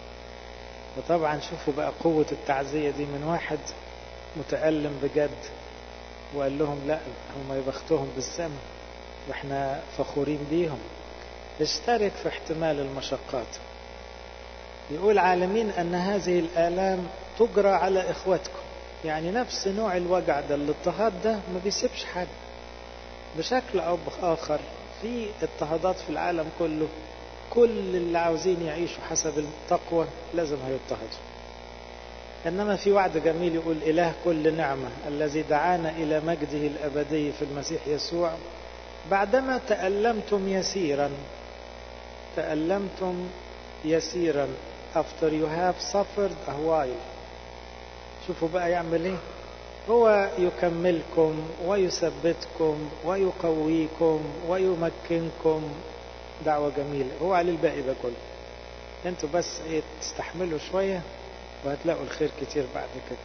وطبعا شوفوا بقى قوة التعزية دي من واحد متألم بجد وقال لهم لا هم يبختهم بالسماء واحنا فخورين بيهم اشترك في احتمال المشقات يقول عالمين ان هذه الالام تجرى على اخوتكم يعني نفس نوع الوجع ده الاضطهاد ده ما بيسيبش حد بشكل او باخر في اضطهادات في العالم كله كل اللي عاوزين يعيشوا حسب التقوى لازم هيضطهدوا إنما في وعد جميل يقول إله كل نعمة الذي دعانا إلى مجده الأبدي في المسيح يسوع بعدما تألمتم يسيرا تألمتم يسيرا after you have suffered a while شوفوا بقى يعمل ايه هو يكملكم ويثبتكم ويقويكم ويمكنكم دعوة جميلة هو عليه الباقي ده كله انتوا بس ايه تستحملوا شوية وهتلاقوا الخير كتير بعد كده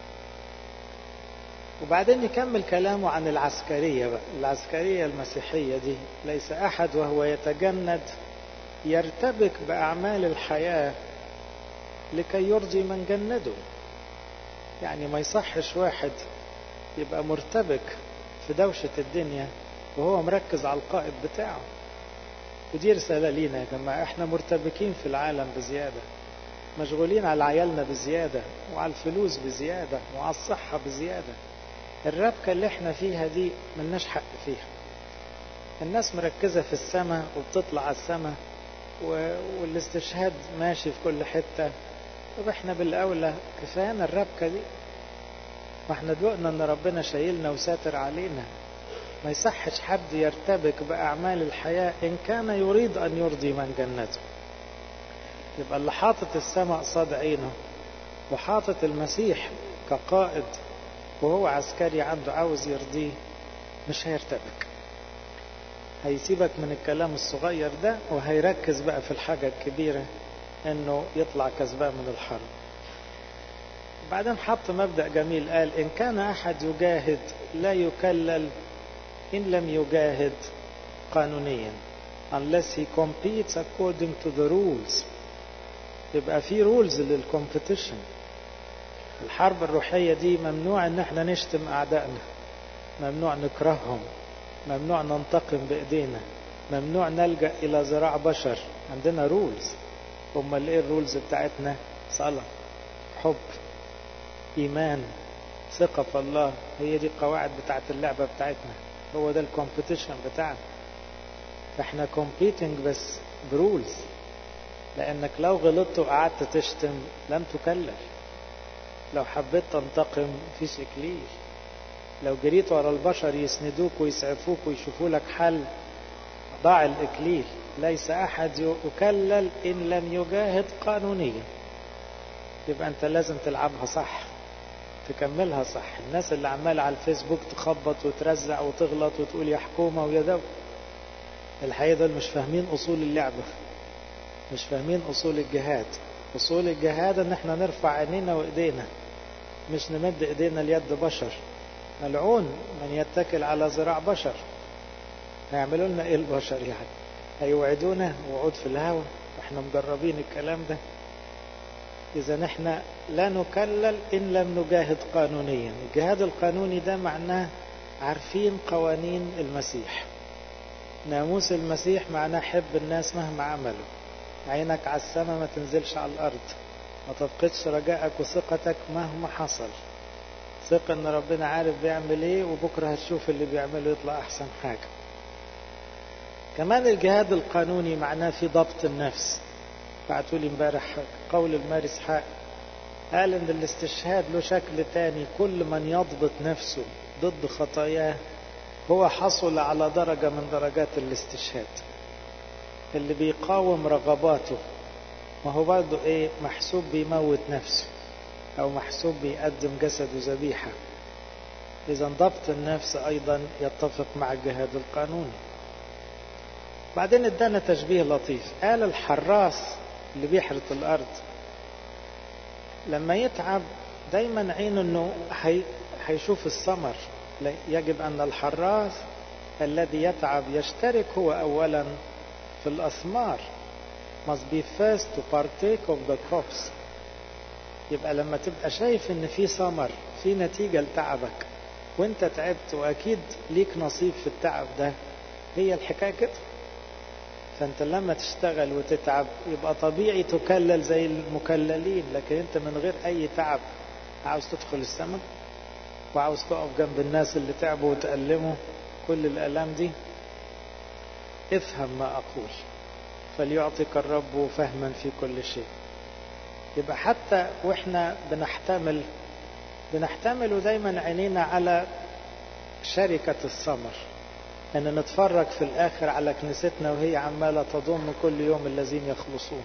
وبعدين يكمل كلامه عن العسكرية بقى العسكرية المسيحية دي ليس أحد وهو يتجند يرتبك بأعمال الحياة لكي يرضي من جنده يعني ما يصحش واحد يبقى مرتبك في دوشة الدنيا وهو مركز على القائد بتاعه ودي رسالة لينا يا جماعة احنا مرتبكين في العالم بزيادة مشغولين على عيالنا بزيادة وعلى الفلوس بزيادة وعلى الصحة بزيادة الربكة اللي احنا فيها دي ملناش حق فيها الناس مركزة في السماء وبتطلع على السماء والاستشهاد ماشي في كل حتة طب احنا بالأولى كفايانا الربكة دي ما احنا دقنا ان ربنا شايلنا وساتر علينا ما يصحش حد يرتبك بأعمال الحياة إن كان يريد أن يرضي من جنته يبقى اللي حاطط السماء قصاد عينه وحاطط المسيح كقائد وهو عسكري عنده عاوز يرضيه مش هيرتبك هيسيبك من الكلام الصغير ده وهيركز بقى في الحاجة الكبيرة انه يطلع كسبان من الحرب بعدين حط مبدأ جميل قال إن كان أحد يجاهد لا يكلل إن لم يجاهد قانونيا unless he competes according to the rules يبقى في رولز للكومبيتيشن الحرب الروحية دي ممنوع ان احنا نشتم اعدائنا ممنوع نكرههم ممنوع ننتقم بايدينا ممنوع نلجأ الى ذراع بشر عندنا رولز امال ايه الرولز بتاعتنا صلاة حب ايمان ثقة في الله هي دي القواعد بتاعت اللعبة بتاعتنا هو ده الكومبيتيشن بتاعنا فاحنا كومبيتنج بس برولز لانك لو غلطت وقعدت تشتم لن تكلل لو حبيت تنتقم فيش اكليل لو جريت ورا البشر يسندوك ويسعفوك ويشوفوا لك حل ضاع الاكليل ليس احد يكلل ان لم يجاهد قانونيا يبقى انت لازم تلعبها صح تكملها صح الناس اللي عمال على الفيسبوك تخبط وترزع وتغلط وتقول يا حكومه ويا دو الحقيقه دول مش فاهمين اصول اللعبه مش فاهمين اصول الجهاد اصول الجهاد ان احنا نرفع عينينا وايدينا مش نمد ايدينا ليد بشر ملعون من يتكل على ذراع بشر هيعملوا لنا ايه البشر يعني هيوعدونا وعود في الهوى احنا مجربين الكلام ده اذا احنا لا نكلل ان لم نجاهد قانونيا الجهاد القانوني ده معناه عارفين قوانين المسيح ناموس المسيح معناه حب الناس مهما عملوا عينك على السماء ما تنزلش على الارض ما تفقدش رجائك وثقتك مهما حصل ثق ان ربنا عارف بيعمل ايه وبكره هتشوف اللي بيعمله يطلع احسن حاجه كمان الجهاد القانوني معناه في ضبط النفس بعتوا لي امبارح قول المارس حق قال ان الاستشهاد له شكل تاني كل من يضبط نفسه ضد خطاياه هو حصل على درجة من درجات الاستشهاد اللي بيقاوم رغباته ما هو برضه ايه محسوب بيموت نفسه او محسوب بيقدم جسده ذبيحة اذا ضبط النفس ايضا يتفق مع الجهاد القانوني بعدين ادانا تشبيه لطيف قال الحراس اللي بيحرث الارض لما يتعب دايما عينه انه حي... هيشوف الثمر يجب ان الحراس الذي يتعب يشترك هو اولا في الاثمار must be first to partake of the crops يبقى لما تبقى شايف ان في ثمر في نتيجه لتعبك وانت تعبت واكيد ليك نصيب في التعب ده هي الحكايه كده فانت لما تشتغل وتتعب يبقى طبيعي تكلل زي المكللين لكن انت من غير اي تعب عاوز تدخل السماء وعاوز تقف جنب الناس اللي تعبوا وتألموا كل الآلام دي افهم ما أقول فليعطيك الرب فهما في كل شيء يبقى حتى واحنا بنحتمل بنحتمل دايما عينينا على شركة الثمر ان نتفرج في الاخر على كنيستنا وهي عمالة تضم كل يوم الذين يخلصون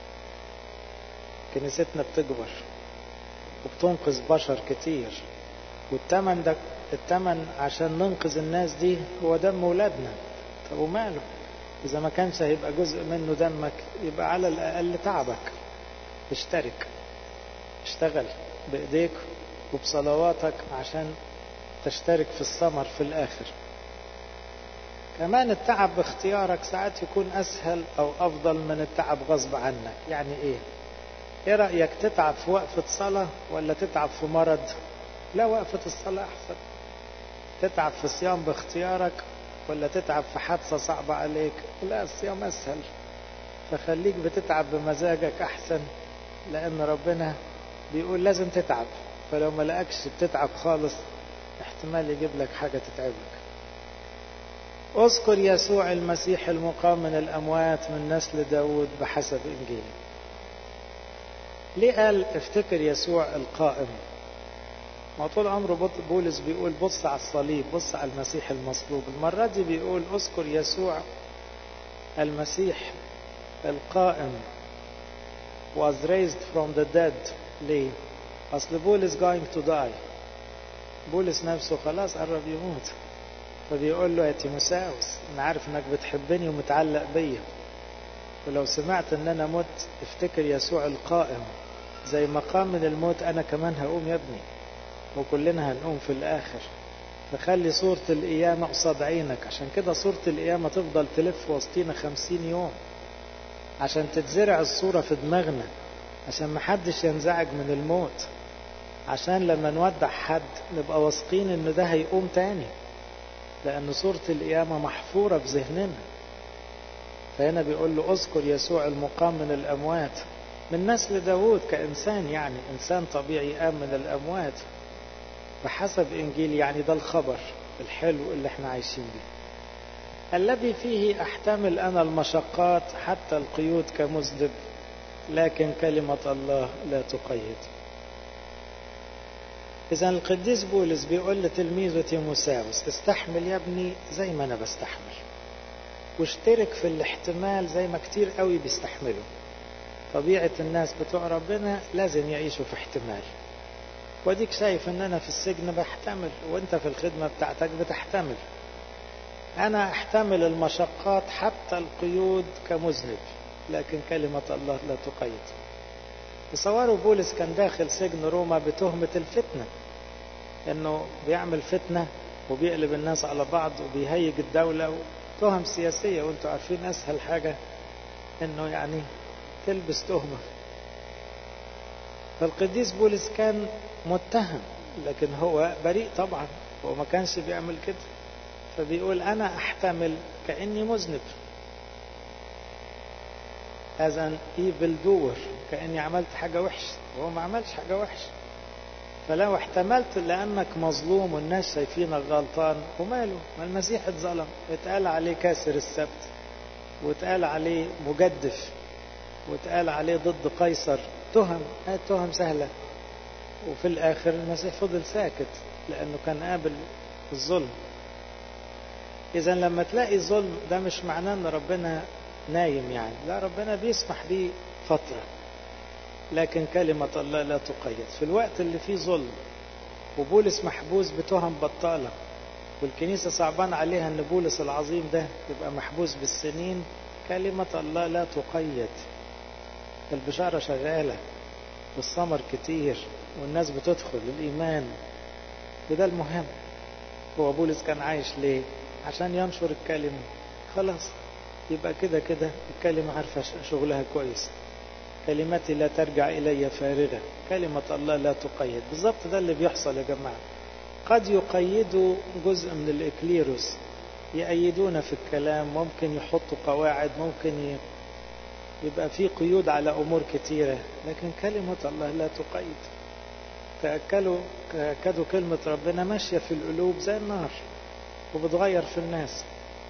كنيستنا بتكبر وبتنقذ بشر كتير والتمن ده التمن عشان ننقذ الناس دي هو دم ولادنا طب وماله اذا ما كانش هيبقى جزء منه دمك يبقى على الاقل تعبك اشترك اشتغل بايديك وبصلواتك عشان تشترك في الثمر في الاخر كمان التعب باختيارك ساعات يكون اسهل او افضل من التعب غصب عنك يعني ايه ايه رايك تتعب في وقفه صلاه ولا تتعب في مرض لا وقفه الصلاه احسن تتعب في صيام باختيارك ولا تتعب في حادثه صعبه عليك لا الصيام اسهل فخليك بتتعب بمزاجك احسن لان ربنا بيقول لازم تتعب فلو ما لقاكش بتتعب خالص احتمال يجيب لك حاجه تتعبك اذكر يسوع المسيح المقام من الأموات من نسل داود بحسب إنجيل ليه قال افتكر يسوع القائم ما طول عمره بولس بيقول بص على الصليب بص على المسيح المصلوب المرة دي بيقول اذكر يسوع المسيح القائم was raised from the dead ليه أصل بولس going to die بولس نفسه خلاص قرب يموت فبيقول له يا تيموساوس انا عارف انك بتحبني ومتعلق بيا ولو سمعت ان انا مت افتكر يسوع القائم زي ما قام من الموت انا كمان هقوم يا ابني وكلنا هنقوم في الاخر فخلي صورة القيامة قصاد عينك عشان كده صورة القيامة تفضل تلف وسطينا خمسين يوم عشان تتزرع الصورة في دماغنا عشان ما حدش ينزعج من الموت عشان لما نودع حد نبقى واثقين ان ده هيقوم تاني لان صورة القيامة محفورة في ذهننا فهنا بيقول له اذكر يسوع المقام من الاموات من نسل داود كإنسان يعني إنسان طبيعي قام من الأموات بحسب إنجيل يعني ده الخبر الحلو اللي احنا عايشين بيه الذي فيه أحتمل أنا المشقات حتى القيود كمذنب لكن كلمة الله لا تقيد إذا القديس بولس بيقول لتلميذه تيموساوس استحمل يا ابني زي ما أنا بستحمل واشترك في الاحتمال زي ما كتير قوي بيستحملوا طبيعة الناس بتوع ربنا لازم يعيشوا في احتمال وديك شايف ان انا في السجن بحتمل وانت في الخدمة بتاعتك بتحتمل انا احتمل المشقات حتى القيود كمذنب لكن كلمة الله لا تقيد تصوروا بولس كان داخل سجن روما بتهمة الفتنة انه بيعمل فتنة وبيقلب الناس على بعض وبيهيج الدولة تهم سياسية وانتوا عارفين اسهل حاجة انه يعني تلبس تهمة فالقديس بولس كان متهم لكن هو بريء طبعا هو ما كانش بيعمل كده فبيقول أنا أحتمل كأني مذنب as an evil doer كأني عملت حاجة وحشة وهو ما عملش حاجة وحشة فلو احتملت لأنك مظلوم والناس شايفينك غلطان وماله ما المسيح اتظلم اتقال عليه كاسر السبت واتقال عليه مجدف واتقال عليه ضد قيصر تهم هذه تهم سهلة وفي الآخر المسيح فضل ساكت لأنه كان قابل الظلم إذا لما تلاقي ظلم ده مش معناه أن ربنا نايم يعني لا ربنا بيسمح بيه فترة لكن كلمة الله لا تقيد في الوقت اللي فيه ظلم وبولس محبوس بتهم بطالة والكنيسة صعبان عليها أن بولس العظيم ده يبقى محبوس بالسنين كلمة الله لا تقيد البشارة شغالة والثمر كتير والناس بتدخل الإيمان وده المهم هو بولس كان عايش ليه عشان ينشر الكلمة خلاص يبقى كده كده الكلمة عارفة شغلها كويس كلمتي لا ترجع إلي فارغة كلمة الله لا تقيد بالظبط ده اللي بيحصل يا جماعة قد يقيدوا جزء من الإكليروس يأيدون في الكلام ممكن يحطوا قواعد ممكن ي... يبقى في قيود على أمور كتيرة لكن كلمة الله لا تقيد تأكلوا تأكدوا كلمة ربنا ماشية في القلوب زي النار وبتغير في الناس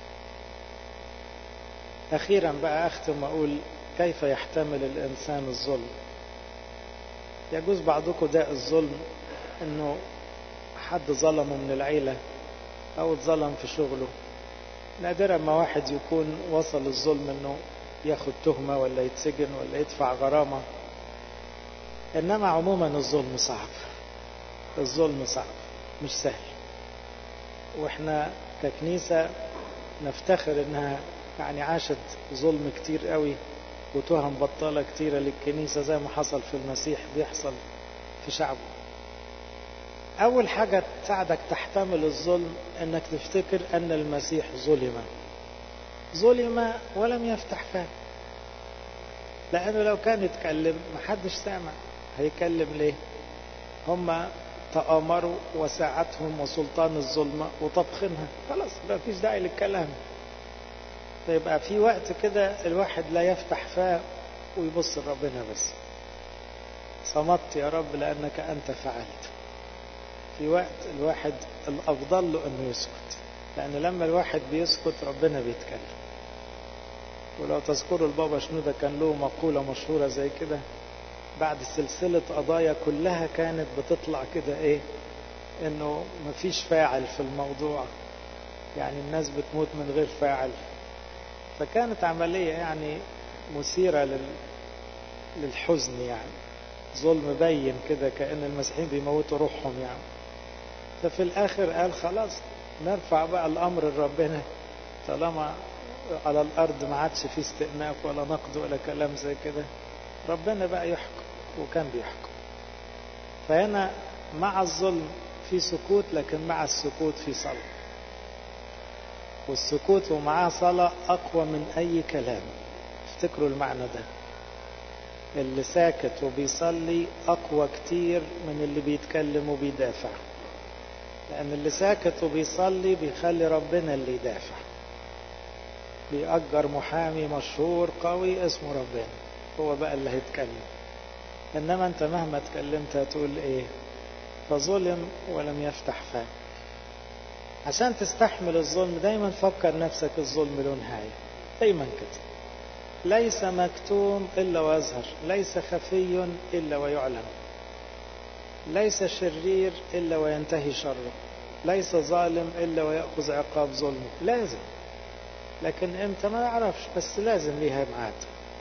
أخيرا بقى أختم وأقول كيف يحتمل الإنسان الظلم يجوز بعضكم داء الظلم أنه حد ظلمه من العيلة أو اتظلم في شغله نادرا ما واحد يكون وصل الظلم أنه ياخد تهمة ولا يتسجن ولا يدفع غرامة إنما عموما الظلم صعب الظلم صعب مش سهل وإحنا ككنيسة نفتخر إنها يعني عاشت ظلم كتير قوي وتهم بطالة كتيرة للكنيسة زي ما حصل في المسيح بيحصل في شعبه أول حاجة تساعدك تحتمل الظلم أنك تفتكر أن المسيح ظلم ظلم ولم يفتح فاه لأنه لو كان يتكلم محدش سامع هيكلم ليه هم تآمروا وساعتهم وسلطان الظلمة وطبخنها خلاص ما فيش داعي للكلام فيبقى في وقت كده الواحد لا يفتح فاه ويبص لربنا بس صمت يا رب لأنك أنت فعلت في وقت الواحد الأفضل له أنه يسكت لأن لما الواحد بيسكت ربنا بيتكلم ولو تذكروا البابا شنودة كان له مقولة مشهورة زي كده بعد سلسلة قضايا كلها كانت بتطلع كده ايه انه مفيش فاعل في الموضوع يعني الناس بتموت من غير فاعل فكانت عملية يعني مثيرة لل... للحزن يعني ظلم بين كده كأن المسيحيين بيموتوا روحهم يعني ففي الآخر قال خلاص نرفع بقى الأمر لربنا طالما على الأرض ما عادش فيه استئناف ولا نقد ولا كلام زي كده ربنا بقى يحكم وكان بيحكم فهنا مع الظلم في سكوت لكن مع السكوت في صلاة والسكوت ومعاه صلاة أقوى من أي كلام افتكروا المعنى ده اللي ساكت وبيصلي أقوى كتير من اللي بيتكلم وبيدافع لأن اللي ساكت وبيصلي بيخلي ربنا اللي يدافع بيأجر محامي مشهور قوي اسمه ربنا هو بقى اللي هيتكلم إنما أنت مهما اتكلمت هتقول إيه فظلم ولم يفتح فاه عشان تستحمل الظلم دايما فكر نفسك الظلم له نهاية دايما كده ليس مكتوم إلا ويظهر ليس خفي إلا ويعلم ليس شرير إلا وينتهي شره ليس ظالم إلا ويأخذ عقاب ظلمه لازم لكن امتى ما نعرفش بس لازم ليها ميعاد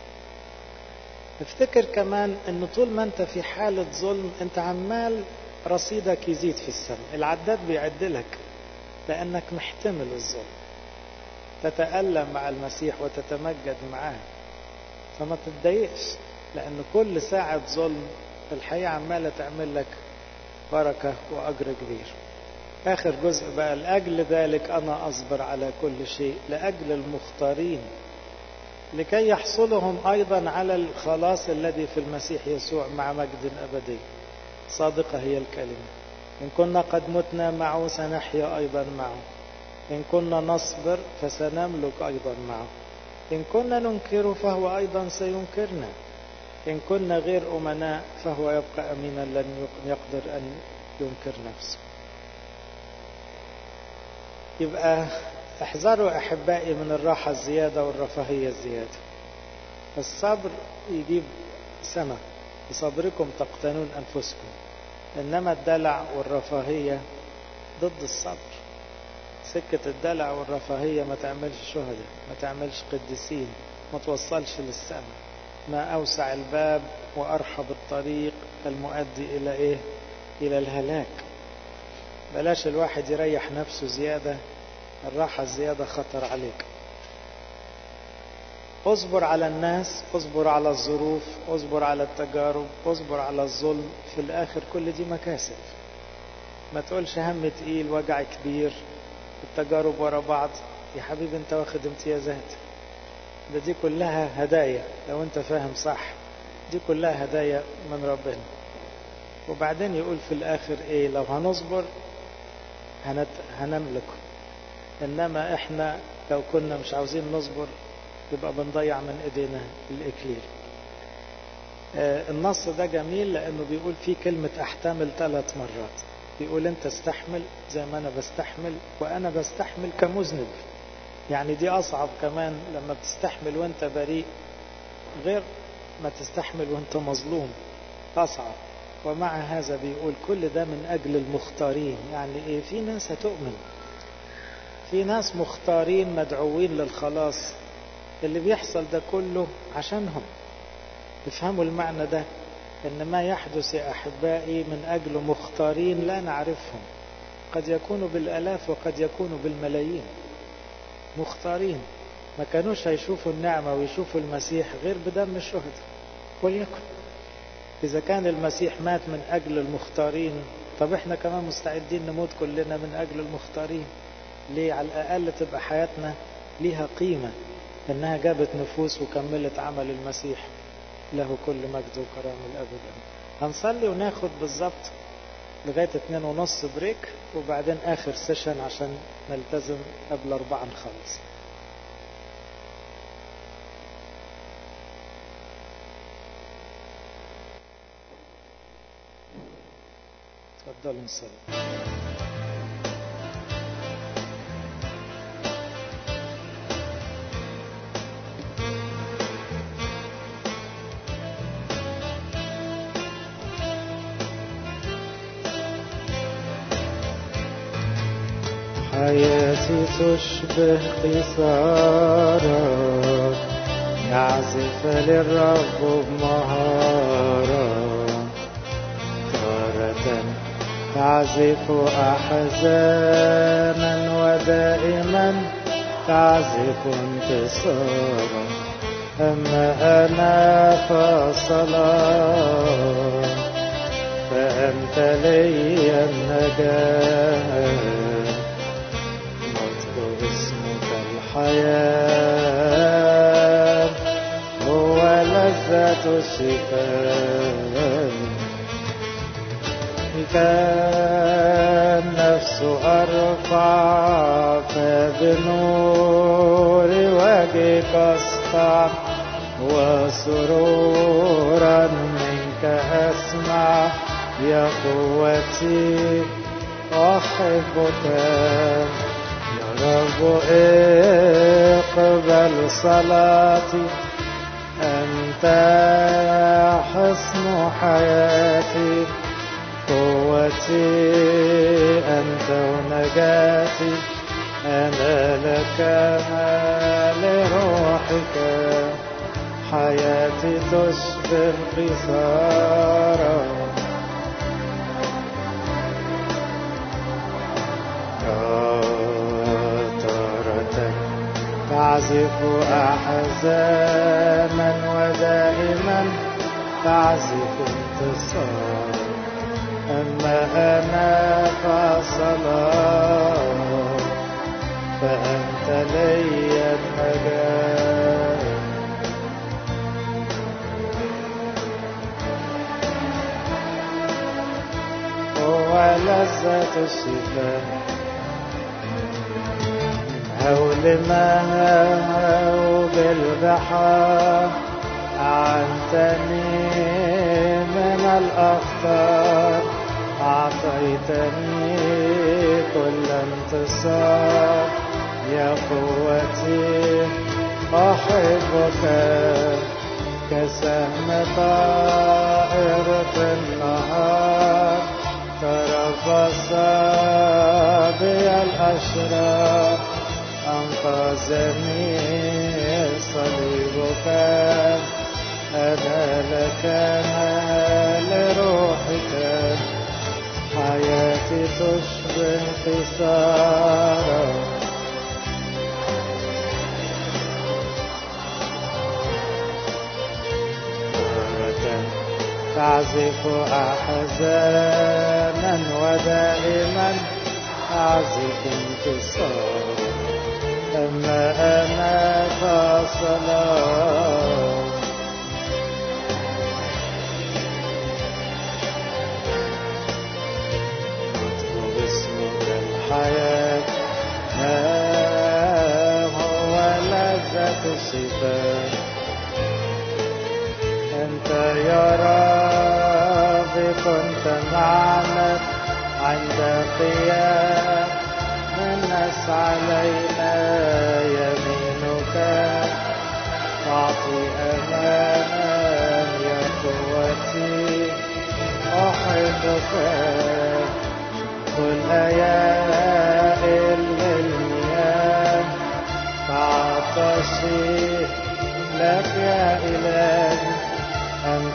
افتكر كمان ان طول ما انت في حالة ظلم انت عمال رصيدك يزيد في السماء العداد بيعدلك لانك محتمل الظلم تتألم مع المسيح وتتمجد معاه فما تتضايقش لان كل ساعة ظلم الحقيقة عمالة تعمل لك بركة وأجر كبير آخر جزء بقى لأجل ذلك أنا أصبر على كل شيء لأجل المختارين لكي يحصلهم أيضا على الخلاص الذي في المسيح يسوع مع مجد أبدي صادقة هي الكلمة إن كنا قد متنا معه سنحيا أيضا معه إن كنا نصبر فسنملك أيضا معه إن كنا ننكر فهو أيضا سينكرنا إن كنا غير أمناء فهو يبقى أمينا لن يقدر أن ينكر نفسه يبقى احذروا أحبائي من الراحة الزيادة والرفاهية الزيادة الصبر يجيب سنة بصبركم تقتنون أنفسكم إنما الدلع والرفاهية ضد الصبر سكة الدلع والرفاهية ما تعملش شهداء ما تعملش قديسين ما توصلش للسماء ما أوسع الباب وأرحب الطريق المؤدي إلى إيه إلى الهلاك بلاش الواحد يريح نفسه زيادة الراحة الزيادة خطر عليك اصبر على الناس اصبر على الظروف اصبر على التجارب اصبر على الظلم في الآخر كل دي مكاسب ما تقولش هم تقيل وجع كبير التجارب ورا بعض يا حبيبي انت واخد امتيازات ده دي كلها هدايا لو انت فاهم صح دي كلها هدايا من ربنا وبعدين يقول في الاخر ايه لو هنصبر هنت... هنملكه انما احنا لو كنا مش عاوزين نصبر يبقى بنضيع من ايدينا الاكليل آه النص ده جميل لانه بيقول فيه كلمة احتمل ثلاث مرات بيقول انت استحمل زي ما انا بستحمل وانا بستحمل كمذنب يعني دي أصعب كمان لما بتستحمل وانت بريء غير ما تستحمل وانت مظلوم أصعب ومع هذا بيقول كل ده من أجل المختارين يعني إيه في ناس هتؤمن في ناس مختارين مدعوين للخلاص اللي بيحصل ده كله عشانهم افهموا المعنى ده ان ما يحدث يا احبائي من اجل مختارين لا نعرفهم قد يكونوا بالالاف وقد يكونوا بالملايين مختارين ما كانوش هيشوفوا النعمة ويشوفوا المسيح غير بدم الشهداء وليكن إذا كان المسيح مات من أجل المختارين طب إحنا كمان مستعدين نموت كلنا من أجل المختارين ليه على الأقل تبقى حياتنا ليها قيمة إنها جابت نفوس وكملت عمل المسيح له كل مجد وكرم الأبد هنصلي وناخد بالظبط لغاية اتنين ونص بريك وبعدين آخر سيشن عشان نلتزم قبل أربعة نخلص تفضلوا نصلي حياتي تشبه قصارى يعزف للرب بمهارة تارة تعزف أحزانا ودائما تعزف انتصارا أما أنا فصلاة فأنت لي النجاة اسمك الحياة هو لذة لذة الشفاء كان نفس أرفع فبنور وجهك أسطع وسرورا منك أسمع يا قوتي أحبك يا رب اقبل صلاتي أنت حصن حياتي قوتي أنت ونجاتي أنا لك لروحك حياتي تشبه قصارا تارة تعزف أحزانا ودائما تعزف انتصار أما أنا فصلاة فأنت لي النجاة هو لذة الشفاء هول ما هو بالبحار أعنتني من الأخطار أعطيتني كل انتصار يا قوتي أحبك كسهم طائر في النهار تربص بي الأشرار أنقذني صليبك أنا لك لروحك حياتي تشبه قصارا تعزف أحزانا ودائما أعزف انتصار أما أنا فصلاة أطلب اسمك الحياة ها هو لذة الشفاء أنت يا رب كنت معنا عند قيام الناس علينا يمينك تعطي أمانا يا قوتي أحبك قل يا المياه فعطشي لك يا إلهي أنت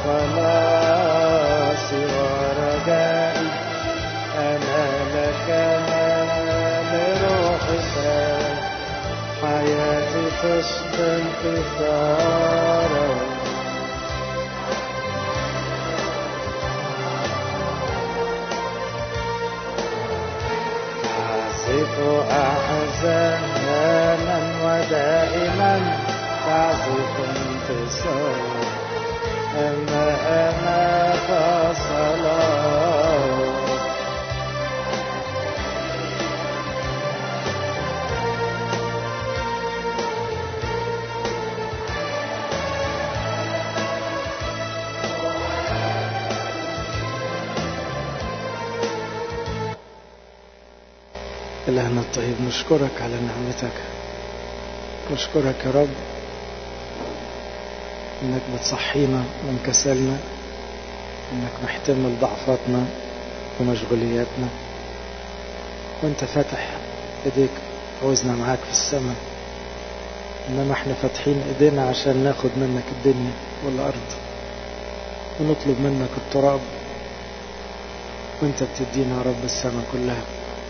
خلاصي ورجائي أنا لك لروحك حياتي تشبه انتصارا تعزف أحزانا ودائما تعزف انتصار أما أنا فصلاة إلهنا الطيب نشكرك على نعمتك نشكرك يا رب إنك بتصحينا من كسلنا إنك محتمل ضعفاتنا ومشغولياتنا وإنت فاتح إيديك عاوزنا معاك في السماء إنما إحنا فاتحين إيدينا عشان ناخد منك الدنيا والأرض ونطلب منك التراب وإنت بتدينا يا رب السماء كلها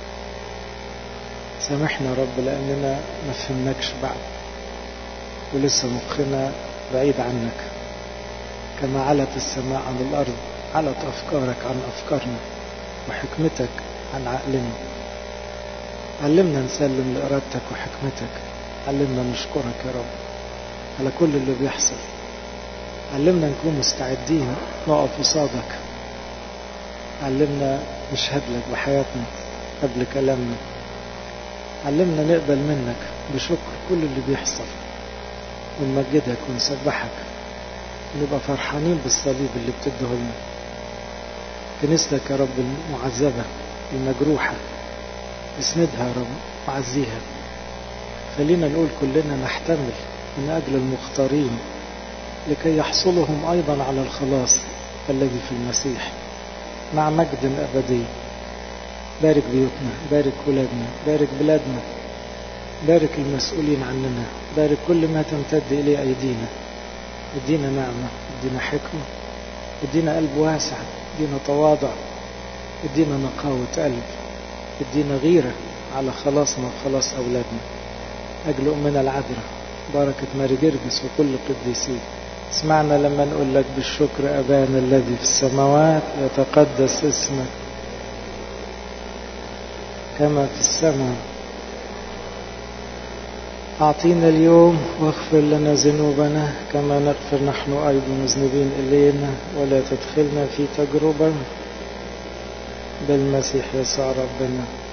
سامحنا يا رب لأننا ما فهمناكش بعد ولسه مخنا بعيد عنك كما علت السماء عن الأرض علت أفكارك عن أفكارنا وحكمتك عن عقلنا علمنا نسلم لإرادتك وحكمتك علمنا نشكرك يا رب على كل اللي بيحصل علمنا نكون مستعدين نقف قصادك علمنا نشهد لك بحياتنا قبل كلامنا علمنا نقبل منك بشكر كل اللي بيحصل ونمجدك ونسبحك ونبقى فرحانين بالصليب اللي بتديه لنا كنيستك يا رب المعذبة المجروحة اسندها يا رب وعزيها خلينا نقول كلنا نحتمل من أجل المختارين لكي يحصلهم أيضا على الخلاص الذي في المسيح مع مجد أبدي بارك بيوتنا بارك ولادنا بارك بلادنا بارك المسؤولين عننا بارك كل ما تمتد إليه أيدينا ادينا نعمة ادينا حكمة ادينا قلب واسع ادينا تواضع ادينا نقاوة قلب ادينا غيرة على خلاصنا وخلاص أولادنا أجل أمنا العذراء بركة ماري جرجس وكل القديسين اسمعنا لما نقول لك بالشكر أبانا الذي في السماوات يتقدس اسمك كما في السماء أعطينا اليوم واغفر لنا ذنوبنا كما نغفر نحن أيضا مذنبين إلينا ولا تدخلنا في تجربة بالمسيح يسوع ربنا